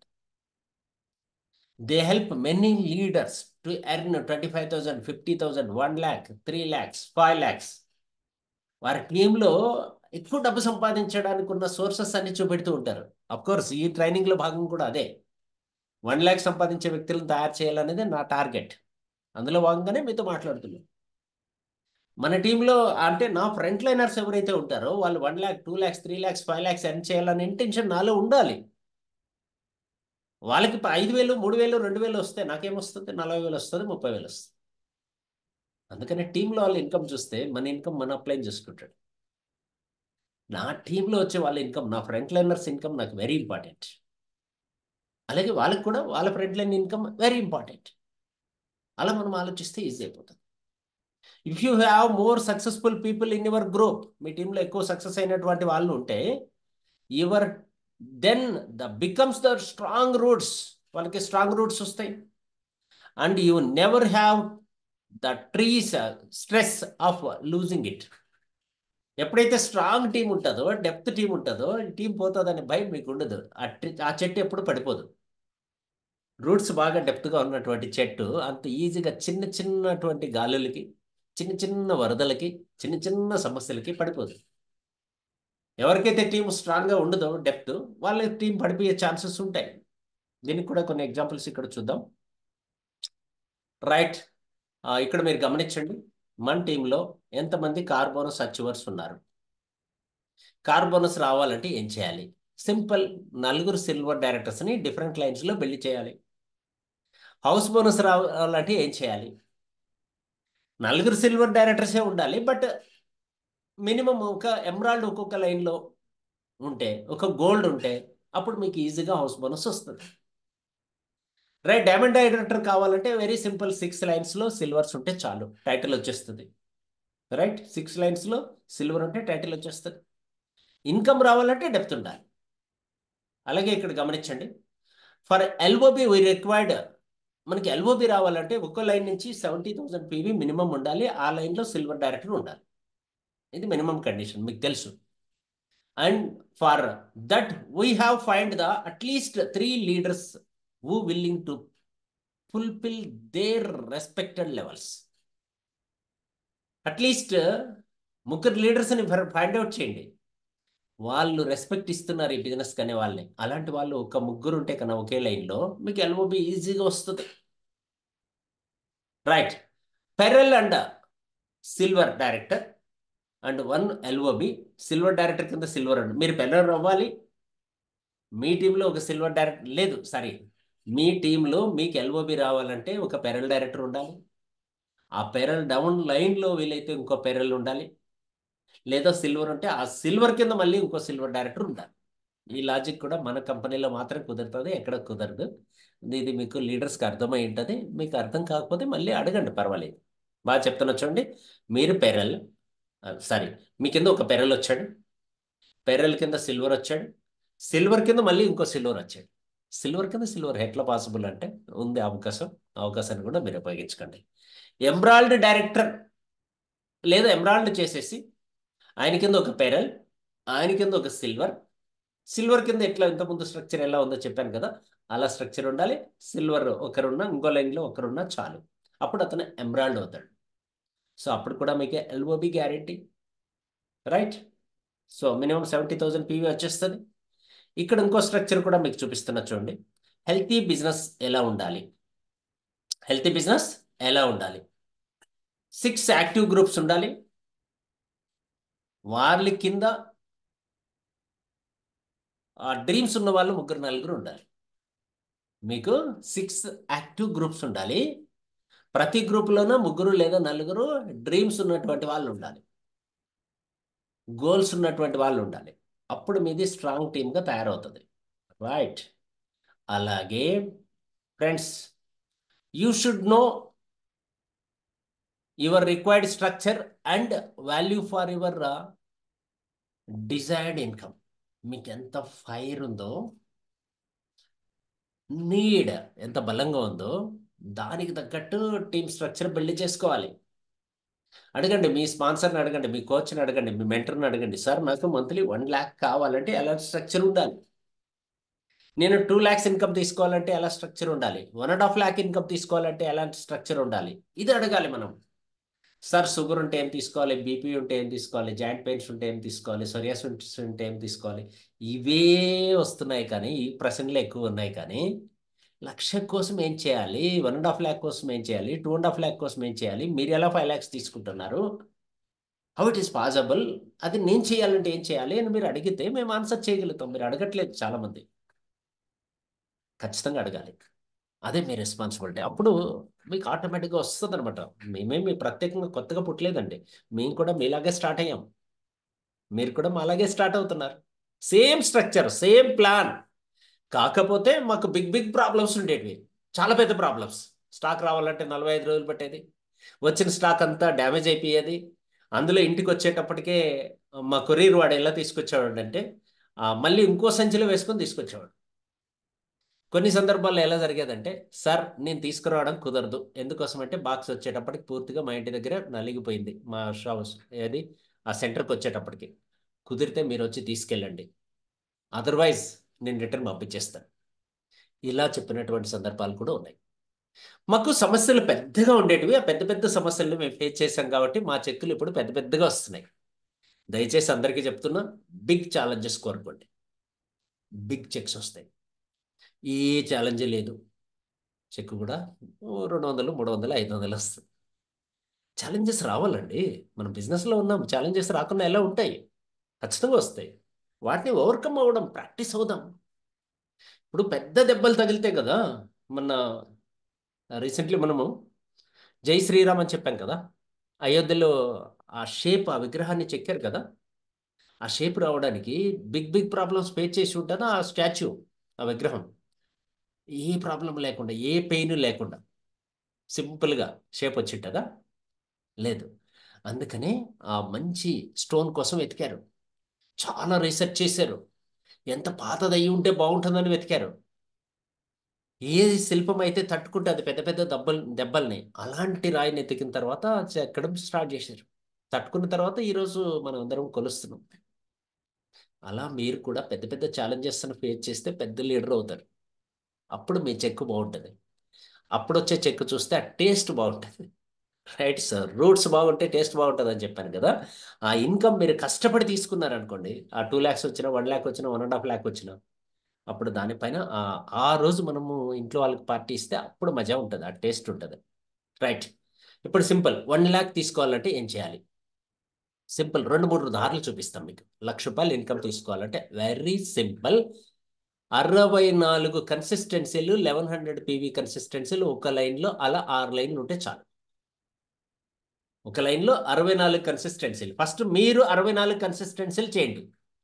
they help many leaders to earn twenty five thousand fifty thousand one lakh three lakhs five lakhs వారి టీంలో ఎక్కువ డబ్బు సంపాదించడానికి ఉన్న సోర్సెస్ అన్ని చూపెడుతూ ఉంటారు కోర్స్ ఈ ట్రైనింగ్లో భాగం కూడా అదే వన్ ల్యాక్ సంపాదించే వ్యక్తులను తయారు చేయాలనేది నా టార్గెట్ అందులో భాగంగానే మీతో మాట్లాడుతున్నాను మన టీంలో అంటే నా ఫ్రంట్ లైనర్స్ ఎవరైతే ఉంటారో వాళ్ళు one lakh two lakhs three lakhs five lakhs earn చేయాలనే ఇంటెన్షన్ నాలో ఉండాలి వాళ్ళకి ఐదు వేలు మూడు వేలు రెండు వేలు వస్తే నాకేమొస్తుంది నలభై వేలు వస్తుంది ముప్పై వేలు వస్తుంది అందుకని టీంలో వాళ్ళ ఇన్కమ్ చూస్తే మన ఇన్కమ్ మన అప్లై చేసుకుంటాడు నా టీంలో వచ్చే వాళ్ళ ఇన్కమ్ నా ఫ్రంట్ లైనర్స్ ఇన్కమ్ నాకు వెరీ ఇంపార్టెంట్ అలాగే వాళ్ళకి కూడా వాళ్ళ front line income very important అలా మనం ఆలోచిస్తే ఈజీ అయిపోతుంది if you have more successful people in your group మీ టీంలో ఎక్కువ సక్సెస్ అయినటువంటి వాళ్ళు ఉంటే your then the becomes the strong roots వాళ్ళకి స్ట్రాంగ్ రూట్స్ వస్తాయి and you never have the trees stress of losing it ఎప్పుడైతే స్ట్రాంగ్ టీం ఉంటుందో డెప్త్ టీం ఉంటుందో టీం పోతుందనే భయం మీకు ఉండదు ఆ చెట్టు ఎప్పుడు పడిపోదు రూట్స్ బాగా డెప్త్గా ఉన్నటువంటి చెట్టు అంత ఈజీగా చిన్న చిన్నటువంటి గాలులకి చిన్న చిన్న వరదలకి చిన్న చిన్న సమస్యలకి పడిపోదు ఎవరికైతే టీం స్ట్రాంగ్గా ఉండదో డెప్త్ వాళ్ళ టీం పడిపోయే ఛాన్సెస్ ఉంటాయి దీనికి కూడా కొన్ని ఎగ్జాంపుల్స్ ఇక్కడ చూద్దాం రైట్ ఇక్కడ మీరు గమనించండి మన టీంలో ఎంతమంది కార్ బోనస్ అచీవర్స్ ఉన్నారు కార్ బోనస్ రావాలంటే ఏం చేయాలి సింపుల్ నలుగురు సిల్వర్ డైరెక్టర్స్ని డిఫరెంట్ లైన్స్లో బిల్డ్ చేయాలి హౌస్ బోనస్ రావాలంటే ఏం చేయాలి నలుగురు సిల్వర్ డైరెక్టర్సే ఉండాలి బట్ మినిమం ఒక ఎమరాల్డ్ ఒక్కొక్క లైన్లో ఉంటే ఒక గోల్డ్ ఉంటే అప్పుడు మీకు ఈజీగా హౌస్ బోనస్ వస్తుంది రైట్ డైమండ్ డైరెక్టర్ కావాలంటే వెరీ సింపుల్ సిక్స్ లైన్స్లో సిల్వర్స్ ఉంటే చాలు టైటిల్ వచ్చేస్తుంది రైట్ సిక్స్ లైన్స్లో సిల్వర్ ఉంటే టైటిల్ వచ్చేస్తుంది ఇన్కమ్ రావాలంటే డెప్త్ ఉండాలి అలాగే ఇక్కడ గమనించండి ఫర్ ఎల్ఓబి వీ రిక్వైర్డ్ మనకి ఎల్ఓబి రావాలంటే ఒక్కో లైన్ నుంచి సెవెంటీ థౌసండ్ పీవీ మినిమం ఉండాలి ఆ లైన్లో సిల్వర్ డైరెక్టర్ ఉండాలి ఇది మినిమం కండిషన్ మీకు తెలుసు and for that we have find the at least three leaders who willing to fulfill their respected levels. At least ముగ్గురు లీడర్స్ని ఫైండ్ అవుట్ చేయండి వాళ్ళు రెస్పెక్ట్ ఇస్తున్నారు ఈ బిజినెస్ కనే వాళ్ళని అలాంటి వాళ్ళు ఒక ముగ్గురు ఉంటే కన్నా ఒకే లైన్లో మీకు ఎల్ఓబి ఈజీగా వస్తుంది right pearl and silver director and one LOB silver director కింద సిల్వర్ అండ్ మీరు పెరల్ అవ్వాలి మీ టీంలో ఒక సిల్వర్ డైరెక్టర్ లేదు సారీ మీ టీంలో మీకు ఎల్ఓబి రావాలంటే ఒక పెరల్ డైరెక్టర్ ఉండాలి ఆ పెరల్ డౌన్ లైన్లో వీలైతే ఇంకో పెరల్ ఉండాలి లేదా సిల్వర్ ఉంటే ఆ సిల్వర్ కింద మళ్ళీ ఇంకో సిల్వర్ డైరెక్టర్ ఉండాలి ఈ లాజిక్ కూడా మన కంపెనీలో మాత్రం కుదురుతుంది ఎక్కడ కుదరదు ఇది మీకు లీడర్స్కి అర్థమై ఉంటుంది మీకు అర్థం కాకపోతే మళ్ళీ అడగండి పర్వాలేదు బాగా చెప్తున్నా చూడండి మీరు పెరల్ సారీ మీ కింద ఒక పెరల్ వచ్చాడు పెరల్ కింద సిల్వర్ వచ్చాడు సిల్వర్ కింద మళ్ళీ ఇంకో సిల్వర్ వచ్చాడు సిల్వర్ కింద సిల్వర్ ఎట్లా పాసిబుల్ అంటే ఉంది అవకాశం అవకాశాన్ని కూడా మీరు ఉపయోగించుకోండి ఎంబ్రాయిల్డ్ డైరెక్టర్ లేదా ఎంబ్రాయిల్డ్ చేసేసి ఆయన కింద ఒక పెరల్ ఆయన కింద ఒక సిల్వర్ సిల్వర్ కింద ఎట్లా ఇంతకుముందు స్ట్రక్చర్ ఎలా ఉందో చెప్పాను కదా అలా స్ట్రక్చర్ ఉండాలి సిల్వర్ ఒకరున్నా ఇంకో లైన్లో ఒకరున్నా చాలు అప్పుడు అతను ఎంబ్రాయిల్డ్ అవుతాడు సో అప్పుడు కూడా మీకు LOB guarantee right so minimum seventy thousand PV వచ్చేస్తుంది ఇక్కడ ఇంకో స్ట్రక్చర్ కూడా మీకు చూపిస్తున్నా చూడండి హెల్తీ బిజినెస్ ఎలా ఉండాలి హెల్తీ బిజినెస్ ఎలా ఉండాలి సిక్స్ యాక్టివ్ గ్రూప్స్ ఉండాలి వాళ్ళ కింద ఆ డ్రీమ్స్ ఉన్న వాళ్ళు ముగ్గురు నలుగురు ఉండాలి మీకు సిక్స్ యాక్టివ్ గ్రూప్స్ ఉండాలి ప్రతి గ్రూప్లోనూ ముగ్గురు లేదా నలుగురు డ్రీమ్స్ ఉన్నటువంటి వాళ్ళు ఉండాలి గోల్స్ ఉన్నటువంటి వాళ్ళు ఉండాలి అప్పుడు మీది స్ట్రాంగ్ టీమ్గా తయారవుతుంది రైట్ అలాగే friends you should know your required structure and value for your desired income మీకు ఎంత ఫైర్ ఉందో నీడ్ ఎంత బలంగా ఉందో దానికి తగ్గట్టు టీమ్ స్ట్రక్చర్ బిల్డ్ చేసుకోవాలి అడగండి మీ స్పాన్సర్ని అడగండి మీ కోచ్ని అడగండి మీ మెంటర్ని అడగండి సార్ నాకు మంత్లీ వన్ ల్యాక్ కావాలంటే ఎలా స్ట్రక్చర్ ఉండాలి నేను టూ ల్యాక్స్ ఇన్కమ్ తీసుకోవాలంటే ఎలా స్ట్రక్చర్ ఉండాలి one and half lakh income తీసుకోవాలంటే ఎలాంటి స్ట్రక్చర్ ఉండాలి ఇది అడగాలి మనం సార్ షుగర్ ఉంటే ఏం తీసుకోవాలి బీపీ ఉంటే ఏం తీసుకోవాలి జాయింట్ పెయిన్స్ ఉంటే ఏం తీసుకోవాలి సొరియాసిస్ ఉంటే ఏం తీసుకోవాలి ఇవే వస్తున్నాయి కానీ ఈ ప్రశ్నలు ఎక్కువ ఉన్నాయి కానీ లక్ష కోసం ఏం చేయాలి వన్ అండ్ హాఫ్ ల్యాక్ కోసం ఏం చేయాలి టూ అండ్ హాఫ్ ల్యాక్ కోసం ఏం చేయాలి మీరు ఎలా ఫైవ్ ల్యాక్స్ తీసుకుంటున్నారు హౌ ఇట్ ఈస్ పాసిబుల్ అది నేను చేయాలంటే ఏం చేయాలి అని మీరు అడిగితే మేము ఆన్సర్ చేయగలుగుతాం మీరు అడగట్లేదు చాలామంది ఖచ్చితంగా అడగాలి అదే మీ రెస్పాన్సిబిలిటీ అప్పుడు మీకు ఆటోమేటిక్గా వస్తుంది అనమాట మేమేమి ప్రత్యేకంగా కొత్తగా పుట్టలేదండి మేము కూడా మీలాగే స్టార్ట్ అయ్యాం మీరు కూడా మాలాగే స్టార్ట్ అవుతున్నారు సేమ్ స్ట్రక్చర్ సేమ్ ప్లాన్ కాకపోతే మాకు బిగ్ బిగ్ ప్రాబ్లమ్స్ ఉండేటివి చాలా పెద్ద ప్రాబ్లమ్స్ స్టాక్ రావాలంటే నలభై ఐదు రోజులు పట్టేది వచ్చిన స్టాక్ అంతా డ్యామేజ్ అయిపోయేది అందులో ఇంటికి వచ్చేటప్పటికే మా కొరియర్ వాడు ఎలా తీసుకొచ్చేవాడు అంటే మళ్ళీ ఇంకో సంచిలో వేసుకొని తీసుకొచ్చేవాడు కొన్ని సందర్భాల్లో ఎలా జరిగేదంటే సార్ నేను తీసుకురావడం కుదరదు ఎందుకోసం అంటే బాక్స్ వచ్చేటప్పటికి పూర్తిగా మా ఇంటి దగ్గర నలిగిపోయింది మా షాప్స్ ఏది ఆ సెంటర్కి వచ్చేటప్పటికి కుదిరితే మీరు వచ్చి తీసుకెళ్ళండి అదర్వైజ్ నేను రిటర్న్ పంపించేస్తాను ఇలా చెప్పినటువంటి సందర్భాలు కూడా ఉన్నాయి మాకు సమస్యలు పెద్దగా ఉండేటివి ఆ పెద్ద పెద్ద సమస్యలను మేము ఫేస్ చేసాం కాబట్టి మా చెక్కులు ఇప్పుడు పెద్ద పెద్దగా వస్తున్నాయి దయచేసి అందరికీ చెప్తున్నా బిగ్ ఛాలెంజెస్ కోరుకోండి బిగ్ చెక్స్ వస్తాయి ఏ ఛాలెంజ్ లేదు చెక్ కూడా రెండు వందలు మూడు వందలు ఐదు వందలు వస్తుంది ఛాలెంజెస్ రావాలండి మనం బిజినెస్లో ఉన్నాం ఛాలెంజెస్ రాకుండా ఎలా ఉంటాయి ఖచ్చితంగా వస్తాయి వాటిని ఓవర్కమ్ అవ్వడం ప్రాక్టీస్ అవుదాం ఇప్పుడు పెద్ద దెబ్బలు తగిలితే కదా మొన్న రీసెంట్లీ మనము జై శ్రీరామ్ అని చెప్పాం కదా అయోధ్యలో ఆ షేప్ ఆ విగ్రహాన్ని చెక్కారు కదా ఆ షేప్ రావడానికి బిగ్ బిగ్ ప్రాబ్లమ్స్ ఫేస్ చేసి ఉంటాను ఆ స్టాచ్యూ ఆ విగ్రహం ఏ ప్రాబ్లం లేకుండా ఏ పెయిన్ లేకుండా సింపుల్గా షేప్ వచ్చింటదా లేదు అందుకనే ఆ మంచి స్టోన్ కోసం వెతికారు చాలా రీసెర్చ్ చేశారు ఎంత పాతది అయి ఉంటే బాగుంటుందని వెతికారు ఏ శిల్పం అయితే తట్టుకుంటుంది పెద్ద పెద్ద దెబ్బలు దెబ్బల్ని అలాంటి రాయిని ఎతికిన తర్వాత చెక్కడం స్టార్ట్ చేశారు తట్టుకున్న తర్వాత ఈరోజు మనం అందరం కొలుస్తున్నాం అలా మీరు కూడా పెద్ద పెద్ద ఛాలెంజెస్ ఫేస్ చేస్తే పెద్ద లీడర్ అవుతారు అప్పుడు మీ చెక్కు బాగుంటుంది అప్పుడు వచ్చే చెక్కు చూస్తే ఆ టేస్ట్ బాగుంటుంది రైట్ సార్ రూట్స్ బాగుంటే టేస్ట్ బాగుంటుంది అని చెప్పాను కదా ఆ ఇన్కమ్ మీరు కష్టపడి తీసుకున్నారనుకోండి ఆ టూ ల్యాక్స్ వచ్చినా వన్ ల్యాక్ వచ్చినా వన్ అండ్ హాఫ్ ల్యాక్ వచ్చినా అప్పుడు దానిపైన ఆ- ఆ రోజు మనము ఇంట్లో వాళ్ళకి పార్టీ ఇస్తే అప్పుడు మజా ఉంటుంది ఆ టేస్ట్ ఉంటుంది రైట్ ఇప్పుడు సింపుల్ వన్ ల్యాక్ తీసుకోవాలంటే ఏం చేయాలి సింపుల్ రెండు మూడు దారులు చూపిస్తాం మీకు లక్ష రూపాయలు ఇన్కమ్ తీసుకోవాలంటే వెరీ సింపుల్ అరవై నాలుగు కన్సిస్టెన్సీలు లెవెన్ హండ్రెడ్ పీవీ కన్సిస్టెన్సీలు ఒక లైన్లో అలా ఆరు లైన్లు ఉంటే చాలు ఒక లైన్లో అరవై నాలుగు కన్సిస్టెన్సీలు ఫస్ట్ మీరు అరవై నాలుగు కన్సిస్టెన్సీలు చేయండి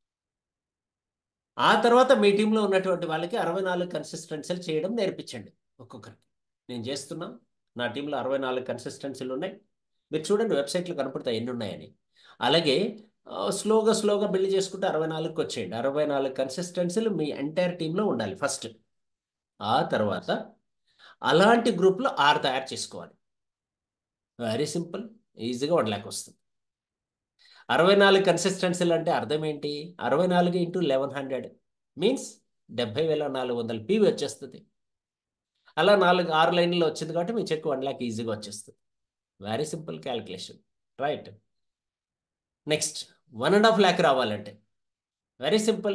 ఆ తర్వాత మీ టీంలో ఉన్నటువంటి వాళ్ళకి అరవై నాలుగు కన్సిస్టెన్సీలు చేయడం నేర్పించండి ఒక్కొక్కరికి నేను చేస్తున్నా నా టీంలో అరవై నాలుగు కన్సిస్టెన్సీలు ఉన్నాయి మీరు చూడండి వెబ్సైట్లో కనపడతాయి ఎన్ని ఉన్నాయని అలాగే ఆ, స్లోగా స్లోగా బిల్డ్ చేసుకుంటే అరవై నాలుగుకి వచ్చేయండి అరవై నాలుగు కన్సిస్టెన్సీలు మీ ఎంటైర్ టీంలో ఉండాలి ఫస్ట్ ఆ తర్వాత అలాంటి గ్రూప్లో ఆరు తయారు చేసుకోవాలి వెరీ సింపుల్ ఈజీగా వన్ ల్యాక్ వస్తుంది అరవై నాలుగు కన్సిస్టెన్సీలు అంటే అర్థం ఏంటి అరవై నాలుగు ఇంటూ లెవెన్ హండ్రెడ్ మీన్స్ డెబ్బై వేల నాలుగు వందల పీవీ వచ్చేస్తుంది అలా నాలుగు ఆరు లైన్లో వచ్చింది కాబట్టి మీ చెక్ వన్ ల్యాక్ ఈజీగా వచ్చేస్తుంది very simple calculation right next one and half lakh రావాలంటే వెరీ సింపుల్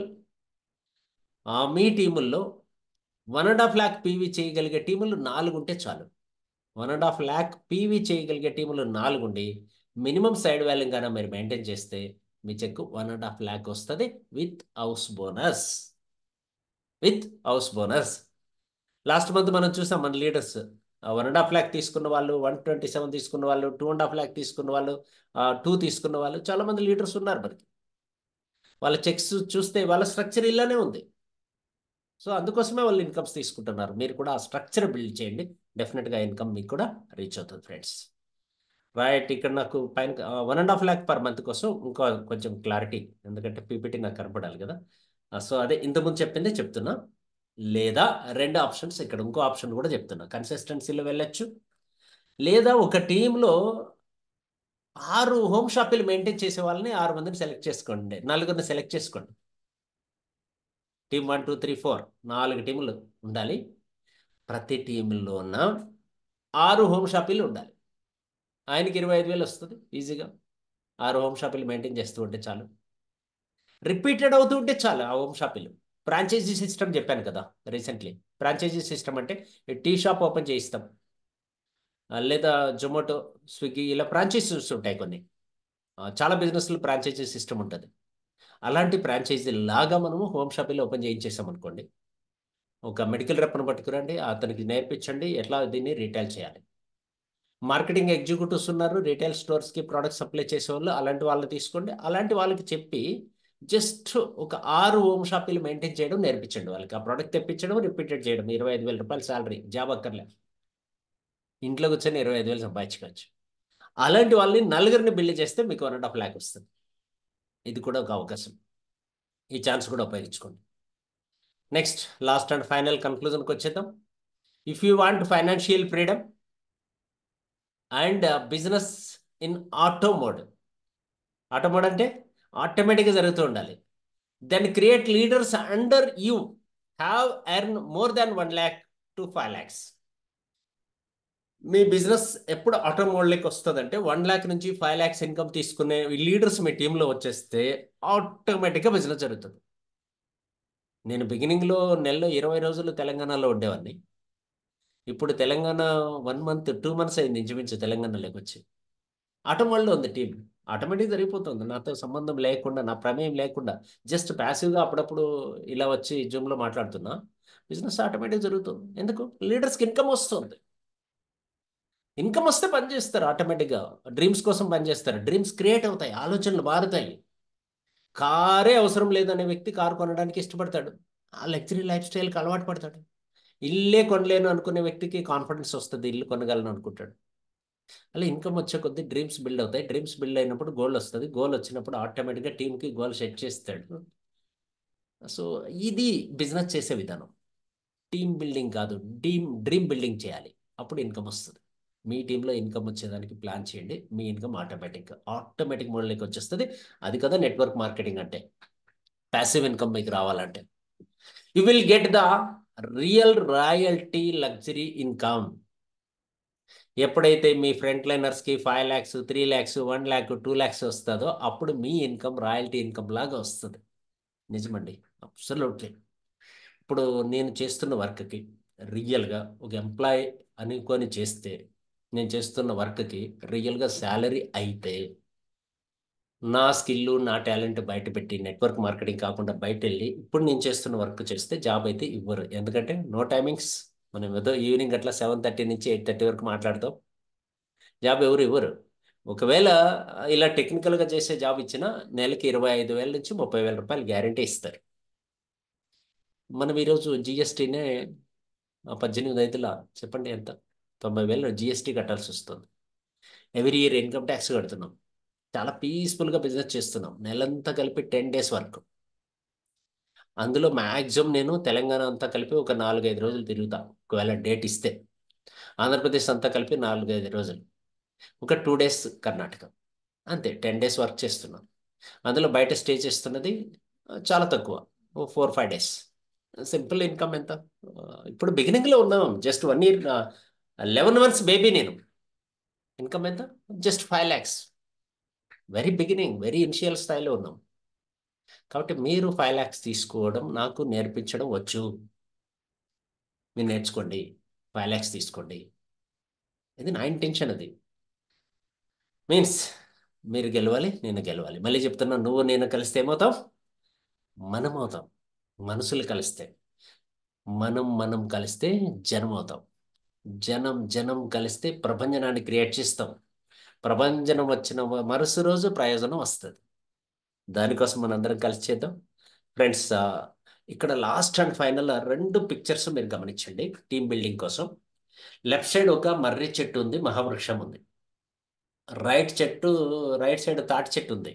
మీ టీముల్లో one and half lakh PV చేయగలిగే టీములు నాలుగు ఉంటే చాలు one and half lakh PV చేయగలిగే టీములు నాలుగు ఉండి మినిమం సైడ్ వాల్యూ గానే మీరు మెయింటైన్ చేస్తే మీ cheque one and half lakh వస్తుంది with house bonus with house bonus last month మనం చూసాం మన leaders one and half lakh తీసుకున్న వాళ్ళు వన్ ట్వంటీ సెవెన్ తీసుకున్న వాళ్ళు టూ అండ్ హాఫ్ ల్యాక్ తీసుకున్న వాళ్ళు టూ తీసుకున్న వాళ్ళు చాలా మంది లీడర్స్ ఉన్నారు మనకి వాళ్ళ చెక్స్ చూస్తే వాళ్ళ స్ట్రక్చర్ ఇలానే ఉంది సో అందుకోసమే వాళ్ళు ఇన్కమ్స్ తీసుకుంటున్నారు మీరు కూడా ఆ స్ట్రక్చర్ బిల్డ్ చేయండి డెఫినెట్గా ఇన్కమ్ మీకు కూడా రీచ్ అవుతుంది ఫ్రెండ్స్ రైట్ ఇక్కడ నాకు పైన one and half lakh per month కోసం ఇంకో కొంచెం క్లారిటీ ఎందుకంటే పీపీటీ నాకు కనపడాలి కదా సో అదే ఇంతకుముందు చెప్పిందే చెప్తున్నా లేదా రెండు ఆప్షన్స్ ఇక్కడ ఇంకో ఆప్షన్ కూడా చెప్తున్నా కన్సిస్టెన్సీలో వెళ్ళొచ్చు లేదా ఒక టీంలో ఆరు హోమ్ షాపులు మెయింటైన్ చేసే వాళ్ళని ఆరు మందిని సెలెక్ట్ చేసుకోండి నలుగురిని సెలెక్ట్ చేసుకోండి team one two three four నాలుగు టీములు ఉండాలి ప్రతి టీంలో ఉన్న ఆరు హోమ్ షాపులు ఉండాలి ఆయనకి ఇరవై ఐదు వేలు వస్తుంది ఈజీగా ఆరు హోమ్ షాపులు మెయింటైన్ చేస్తూ ఉంటే చాలు రిపీటెడ్ అవుతూ ఉంటే చాలు ఆ హోమ్ షాపులు ఫ్రాంచైజీ సిస్టమ్ చెప్పాను కదా రీసెంట్లీ ఫ్రాంచైజీ సిస్టమ్ అంటే టీ షాప్ ఓపెన్ చేయిస్తాం ఆ, లేదా జొమాటో స్విగ్గీ ఇలా ఫ్రాంచైజీస్ ఉంటాయి కొన్ని ఆ, చాలా బిజినెస్లు ఫ్రాంచైజీ సిస్టమ్ ఉంటుంది అలాంటి ఫ్రాంచైజీ లాగా మనము హోమ్ షాపులు ఓపెన్ చేయించేసాం అనుకోండి ఒక మెడికల్ రెప్ను పట్టుకురండి అతనికి నేర్పించండి ఎట్లా దీన్ని రీటైల్ చేయాలి మార్కెటింగ్ ఎగ్జిక్యూటివ్స్ ఉన్నారు రీటైల్ స్టోర్స్కి ప్రోడక్ట్ సప్లై చేసే వాళ్ళు అలాంటి వాళ్ళని తీసుకోండి అలాంటి వాళ్ళకి చెప్పి జస్ట్ ఒక ఆరు హోమ్ షాపులు మెయింటైన్ చేయడం నేర్పించండి వాళ్ళకి ఆ ప్రోడక్ట్ తెప్పించడం రిపీటెడ్ చేయడం ఇరవై ఐదు వేల రూపాయల శాలరీ జాబ్ అక్కర్లే ఇంట్లో కూర్చొని ఇరవై ఐదు వేలు సంపాదించుకోవచ్చు అలాంటి వాళ్ళని నలుగురిని బిల్డ్ చేస్తే మీకు వన్ అండ్ హాఫ్ ల్యాక్ వస్తుంది ఇది కూడా ఒక అవకాశం ఈ ఛాన్స్ కూడా ఉపయోగించుకోండి నెక్స్ట్ లాస్ట్ అండ్ ఫైనల్ కన్క్లూజన్కి వచ్చేద్దాం if you want financial freedom and business in auto mode auto mode అంటే ఆటోమేటిక్గా జరుగుతూ ఉండాలి then create leaders under you have earn more than one lakh to five lakhs మీ బిజినెస్ ఎప్పుడు ఆటో మోడ్లోకి వస్తుందంటే వన్ ల్యాక్ నుంచి ఫైవ్ ల్యాక్స్ ఇన్కమ్ తీసుకునే లీడర్స్ మీ టీంలో వచ్చేస్తే ఆటోమేటిక్గా బిజినెస్ జరుగుతుంది నేను బిగినింగ్లో నెలలో ఇరవై రోజులు తెలంగాణలో ఉండేవాడిని ఇప్పుడు Telangana one month two months అయింది ఇంచుమించు తెలంగాణలోకి వచ్చి ఆటోమోల్లో ఉంది టీం ఆటోమేటిక్ జరిగిపోతుంది నాతో సంబంధం లేకుండా నా ప్రమేయం లేకుండా జస్ట్ ప్యాసివ్గా అప్పుడప్పుడు ఇలా వచ్చి జూమ్లో మాట్లాడుతున్నా బిజినెస్ ఆటోమేటిక్ జరుగుతుంది ఎందుకు లీడర్స్కి ఇన్కమ్ వస్తుంది ఇన్కమ్ వస్తే పని చేస్తారు ఆటోమేటిక్గా డ్రీమ్స్ కోసం పని చేస్తారు డ్రీమ్స్ క్రియేట్ అవుతాయి ఆలోచనలు మారుతాయి కారే అవసరం లేదనే వ్యక్తి కారు కొనడానికి ఇష్టపడతాడు ఆ లగ్జరీ లైఫ్ స్టైల్కి అలవాటు పడతాడు ఇల్లే కొనలేను అనుకునే వ్యక్తికి కాన్ఫిడెన్స్ వస్తుంది ఇల్లు కొనగలను అనుకుంటాడు అలా ఇన్కమ్ వచ్చే కొద్దీ డ్రీమ్స్ బిల్డ్ అవుతాయి డ్రీమ్స్ బిల్డ్ అయినప్పుడు గోల్ వస్తుంది గోల్ వచ్చినప్పుడు ఆటోమేటిక్గా టీంకి గోల్ సెట్ చేస్తాడు సో ఇది బిజినెస్ చేసే విధానం టీమ్ బిల్డింగ్ కాదు టీమ్ డ్రీమ్ బిల్డింగ్ చేయాలి అప్పుడు ఇన్కమ్ వస్తుంది మీ టీంలో ఇన్కమ్ వచ్చేదానికి ప్లాన్ చేయండి మీ ఇన్కమ్ ఆటోమేటిక్ ఆటోమేటిక్ మోడల్కి వచ్చేస్తుంది అది కదా నెట్వర్క్ మార్కెటింగ్ అంటే ప్యాసివ్ ఇన్కమ్ మీకు రావాలంటే you will get the real royalty luxury income ఎప్పుడైతే మీ ఫ్రంట్ లైనర్స్కి five lakhs three lakhs one lakh two lakhs వస్తుందో అప్పుడు మీ ఇన్కమ్ రాయల్టీ ఇన్కమ్ లాగా వస్తుంది నిజమండి అబ్సల్యూట్లీ ఇప్పుడు నేను చేస్తున్న వర్క్కి రియల్గా ఒక ఎంప్లాయ్ అనుకొని చేస్తే నేను చేస్తున్న వర్క్కి రియల్గా శాలరీ అయితే నా స్కిల్ నా టాలెంట్ బయట పెట్టి నెట్వర్క్ మార్కెటింగ్ కాకుండా బయట వెళ్ళి ఇప్పుడు నేను చేస్తున్న వర్క్ చేస్తే జాబ్ అయితే ఇవ్వరు ఎందుకంటే నో టైమింగ్స్ మనం ఏదో ఈవినింగ్ అట్లా సెవెన్ థర్టీ నుంచి ఎయిట్ థర్టీ వరకు మాట్లాడతాం జాబ్ ఎవరు ఇవ్వరు ఒకవేళ ఇలా టెక్నికల్గా చేసే జాబ్ ఇచ్చినా నెలకి ఇరవై ఐదు వేల నుంచి ముప్పై వేల రూపాయలు గ్యారంటీ ఇస్తారు మనం ఈరోజు జిఎస్టీనే పద్దెనిమిది ఐదుల చెప్పండి ఎంత తొంభై వేలు జిఎస్టీ కట్టాల్సి వస్తుంది ఎవ్రీ ఇయర్ ఇన్కమ్ ట్యాక్స్ కడుతున్నాం చాలా పీస్ఫుల్గా బిజినెస్ చేస్తున్నాం నెలంతా కలిపి టెన్ డేస్ వర్క్ అందులో మ్యాక్సిమం నేను తెలంగాణ అంతా కలిపి ఒక నాలుగైదు రోజులు తిరుగుతా ఒకవేళ డేట్ ఇస్తే ఆంధ్రప్రదేశ్ అంతా కలిపి నాలుగైదు రోజులు ఒక టూ డేస్ కర్ణాటక అంతే టెన్ డేస్ వర్క్ చేస్తున్నాం అందులో బయట స్టే చేస్తున్నది చాలా తక్కువ four five days simple income ఎంత ఇప్పుడు బిగినింగ్లో ఉన్నాం just one year eleven months baby నేను ఇన్కమ్ ఎంత just five lakhs very beginning very initial స్థాయిలో ఉన్నాం కాబట్టి మీరు ఫైవ్ ల్యాక్స్ తీసుకోవడం నాకు నేర్పించడం వచ్చు మీరు నేర్చుకోండి ఫైవ్ ల్యాక్స్ తీసుకోండి ఇది నా ఇంటెన్షన్ అది మీన్స్ మీరు గెలవాలి నేను గెలవాలి మళ్ళీ చెప్తున్నా నువ్వు నేను కలిస్తే ఏమవుతాం మనం అవుతాం మనసులు కలిస్తే మనం మనం కలిస్తే జనం అవుతాం జనం జనం కలిస్తే ప్రపంచనాన్ని క్రియేట్ చేస్తాం ప్రభంజనం వచ్చిన మరుసటి రోజు ప్రయోజనం వస్తుంది దానికోసం మనందరం కలిసి చేద్దాం ఫ్రెండ్స్ ఇక్కడ లాస్ట్ అండ్ ఫైనల్ రెండు పిక్చర్స్ మీరు గమనించండి టీమ్ బిల్డింగ్ కోసం లెఫ్ట్ సైడ్ ఒక మర్రి చెట్టు ఉంది మహావృక్షం ఉంది రైట్ చెట్టు రైట్ సైడ్ తాటి చెట్టు ఉంది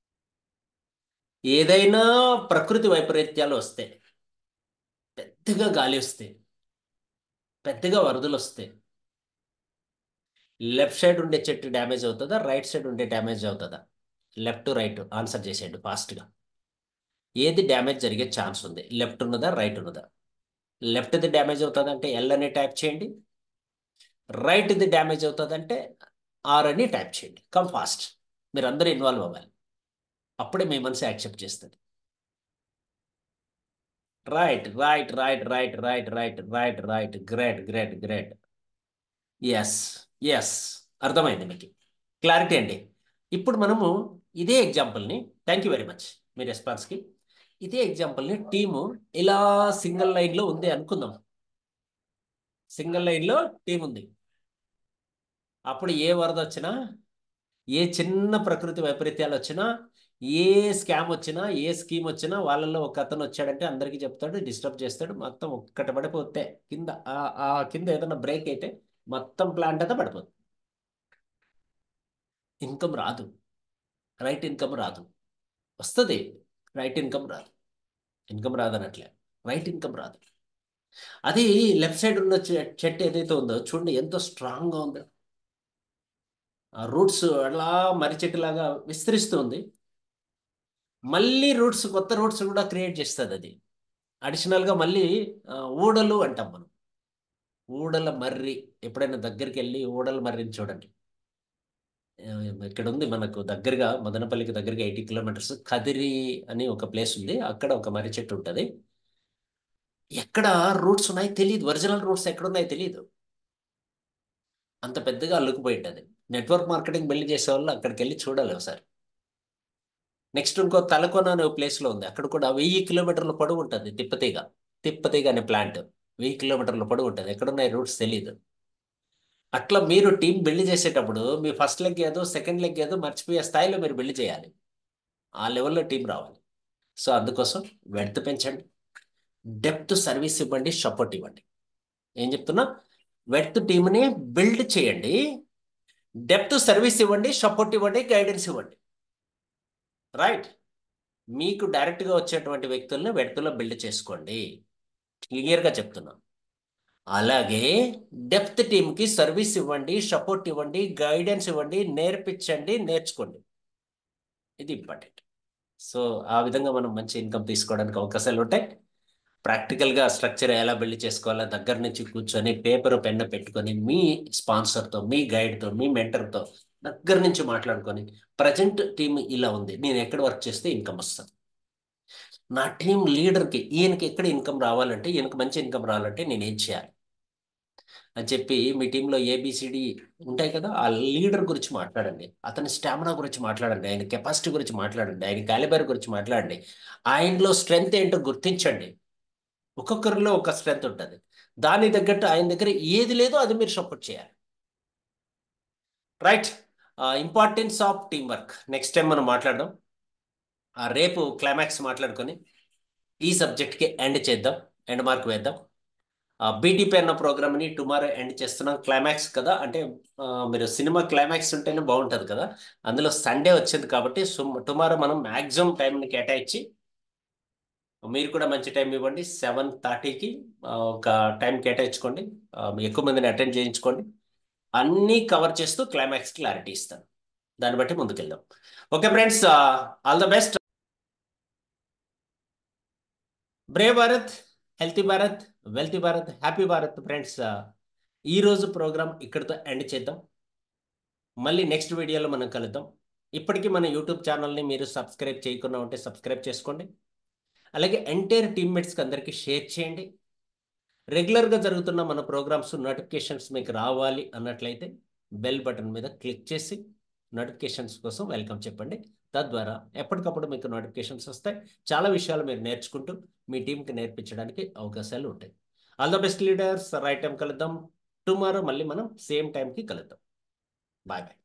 ఏదైనా ప్రకృతి వైపరీత్యాలు వస్తే పెద్దగా గాలి వస్తే పెద్దగా వరదలు వస్తే లెఫ్ట్ సైడ్ ఉండే చెట్టు డ్యామేజ్ అవుతుందా రైట్ సైడ్ ఉండే డ్యామేజ్ అవుతుందా లెఫ్ట్ రైట్ ఆన్సర్ చేసేయండి ఫాస్ట్గా ఏది డ్యామేజ్ జరిగే ఛాన్స్ ఉంది లెఫ్ట్ ఉన్నదా రైట్ ఉన్నదా లెఫ్ట్ది డ్యామేజ్ అవుతుంది అంటే ఎల్ అని ట్యాప్ చేయండి రైట్ది డ్యామేజ్ అవుతుంది అంటే ఆర్ అని ట్యాప్ చేయండి కమ్ ఫాస్ట్ మీరు అందరూ ఇన్వాల్వ్ అవ్వాలి అప్పుడే మీ మనసు యాక్సెప్ట్ చేస్తుంది right right right right right right right right great great great yes yes అర్థమైంది మీకు క్లారిటీ అండి ఇప్పుడు మనము ఇదే ఎగ్జాంపుల్ని థ్యాంక్ యూ వెరీ మచ్ మీ రెస్పాన్స్కి ఇదే ఎగ్జాంపుల్ని టీము ఇలా సింగిల్ లైన్లో ఉంది అనుకుందాం సింగిల్ లైన్లో టీం ఉంది అప్పుడు ఏ వరద వచ్చినా ఏ చిన్న ప్రకృతి వైపరీత్యాలు వచ్చినా ఏ స్కామ్ వచ్చినా ఏ స్కీమ్ వచ్చినా వాళ్ళల్లో ఒక అతను వచ్చాడంటే అందరికీ చెప్తాడు డిస్టర్బ్ చేస్తాడు మొత్తం ఒక్కటి పడిపోతే కింద ఆ కింద ఏదైనా బ్రేక్ అయితే మొత్తం ప్లాంట్ అంతా పడిపోతుంది ఇన్కమ్ రాదు రైట్ ఇన్కమ్ రాదు వస్తుంది రైట్ ఇన్కమ్ రాదు ఇన్కమ్ రాదనట్లే రైట్ ఇన్కమ్ రాదు అది లెఫ్ట్ సైడ్ ఉన్న చెట్టు ఏదైతే ఉందో చూడండి ఎంతో స్ట్రాంగ్గా ఉందో ఆ రూట్స్ అలా మర్రి చెట్టులాగా విస్తరిస్తుంది మళ్ళీ రూట్స్ కొత్త రూట్స్ కూడా క్రియేట్ చేస్తుంది అది అడిషనల్గా మళ్ళీ ఊడలు అంటాం మనం ఊడల మర్రి ఎప్పుడైనా దగ్గరికి వెళ్ళి ఊడల మర్రిని చూడండి ఇక్కడ ఉంది మనకు దగ్గరగా మదనపల్లికి దగ్గరగా ఎయిటీ కిలోమీటర్స్ కదిరి అని ఒక ప్లేస్ ఉంది అక్కడ ఒక మర్రి చెట్టు ఉంటుంది ఎక్కడ రూట్స్ ఉన్నాయి తెలియదు ఒరిజినల్ రూట్స్ ఎక్కడ ఉన్నాయో తెలియదు అంత పెద్దగా అల్లుకుపోయి ఉంటుంది నెట్వర్క్ మార్కెటింగ్ బిల్డ్ చేసే వాళ్ళు అక్కడికి వెళ్ళి చూడాలి ఒకసారి నెక్స్ట్ ఇంకో తలకోన అనే ప్లేస్లో ఉంది అక్కడ కూడా వెయ్యి కిలోమీటర్ల పొడవు ఉంటుంది తిప్పతీగ తిప్పతీగ అనే ప్లాంట్ వెయ్యి కిలోమీటర్ల పొడవు ఉంటుంది ఎక్కడున్నాయి రూట్స్ తెలియదు అట్లా మీరు టీం బిల్డ్ చేసేటప్పుడు మీ ఫస్ట్ లెగ్ ఏదో సెకండ్ లెగ్ ఏదో మర్చిపోయే స్థాయిలో మీరు బిల్డ్ చేయాలి ఆ లెవెల్లో టీం రావాలి సో అందుకోసం వెడత పెంచండి డెప్త్ సర్వీస్ ఇవ్వండి సపోర్ట్ ఇవ్వండి ఏం చెప్తున్నా వెడత్ టీంని బిల్డ్ చేయండి డెప్త్ సర్వీస్ ఇవ్వండి సపోర్ట్ ఇవ్వండి గైడెన్స్ ఇవ్వండి రైట్ మీకు డైరెక్ట్గా వచ్చేటువంటి వ్యక్తుల్ని వెడతలో బిల్డ్ చేసుకోండి క్లియర్గా చెప్తున్నా అలాగే డెప్త్ టీంకి సర్వీస్ ఇవ్వండి సపోర్ట్ ఇవ్వండి గైడెన్స్ ఇవ్వండి నేర్పించండి నేర్చుకోండి ఇది ఇంపార్టెంట్ సో ఆ విధంగా మనం మంచి ఇన్కమ్ తీసుకోవడానికి అవకాశాలు ఉంటాయి ప్రాక్టికల్గా స్ట్రక్చర్ ఎలా బిల్డ్ చేసుకోవాలో దగ్గర నుంచి కూర్చొని పేపర్ పెన్ను పెట్టుకొని మీ స్పాన్సర్తో మీ గైడ్తో మీ మెంటర్తో దగ్గర నుంచి మాట్లాడుకొని ప్రజెంట్ టీం ఇలా ఉంది నేను ఎక్కడ వర్క్ చేస్తే ఇన్కమ్ వస్తుంది నా టీం లీడర్కి ఈయనకి ఎక్కడ ఇన్కమ్ రావాలంటే ఈయనకి మంచి ఇన్కమ్ రావాలంటే నేను ఏం చేయాలి అని చెప్పి మీ టీంలో ఏబిసిడి ఉంటాయి కదా ఆ లీడర్ గురించి మాట్లాడండి అతని స్టామినా గురించి మాట్లాడండి ఆయన కెపాసిటీ గురించి మాట్లాడండి ఆయన క్యాలిబర్ గురించి మాట్లాడండి ఆయనలో స్ట్రెంగ్త్ ఏంటో గుర్తించండి ఒక్కొక్కరిలో ఒక స్ట్రెంగ్త్ ఉంటుంది దాని తగ్గట్టు ఆయన దగ్గర ఏది లేదో అది మీరు సపోర్ట్ చేయాలి right importance of team work next time మనం మాట్లాడదాం ఆ రేపు క్లైమాక్స్ మాట్లాడుకొని ఈ సబ్జెక్ట్కి ఎండ్ చేద్దాం ఎండ్ మార్క్ వేద్దాం బీటీపీ అన్న ప్రోగ్రామ్ని టుమారో ఎండ్ చేస్తున్నాం క్లైమాక్స్ కదా అంటే ఆ, మీరు సినిమా క్లైమాక్స్ ఉంటేనే బాగుంటుంది కదా అందులో సండే వచ్చింది కాబట్టి టుమారో మనం మ్యాక్సిమం టైంని కేటాయించి మీరు కూడా మంచి టైం ఇవ్వండి సెవెన్ థర్టీకి ఒక టైం కేటాయించుకోండి ఆ, ఎక్కువ మందిని అటెండ్ చేయించుకోండి అన్నీ కవర్ చేస్తూ క్లైమాక్స్ క్లారిటీ ఇస్తాను దాన్ని బట్టి ముందుకెళ్దాం okay friends all the best brave Bharat healthy Bharat wealthy Bharat happy Bharat friends ఈ రోజు ప్రోగ్రామ్ ఇక్కడితో ఎండ్ చేద్దాం మళ్ళీ నెక్స్ట్ వీడియోలో మనం కలుద్దాం ఇప్పటికీ మన యూట్యూబ్ ఛానల్ని మీరు సబ్స్క్రైబ్ చేయకుండా ఉంటే సబ్స్క్రైబ్ చేసుకోండి అలాగే ఎంటైర్ టీమ్మేట్స్కి అందరికీ షేర్ చేయండి రెగ్యులర్గా జరుగుతున్న మన ప్రోగ్రామ్స్ నోటిఫికేషన్స్ మీకు రావాలి అన్నట్లయితే బెల్ బటన్ మీద క్లిక్ చేసి నోటిఫికేషన్స్ కోసం వెల్కమ్ చెప్పండి తద్వారా ఎప్పటికప్పుడు మీకు నోటిఫికేషన్స్ వస్తాయి చాలా విషయాలు మీరు నేర్చుకుంటూ మీ టీంకి నేర్పించడానికి అవకాశాలు ఉంటాయి all the best leaders right time కలుద్దాం టుమారో మళ్ళీ మనం సేమ్ టైంకి కలుద్దాం బాయ్ బాయ్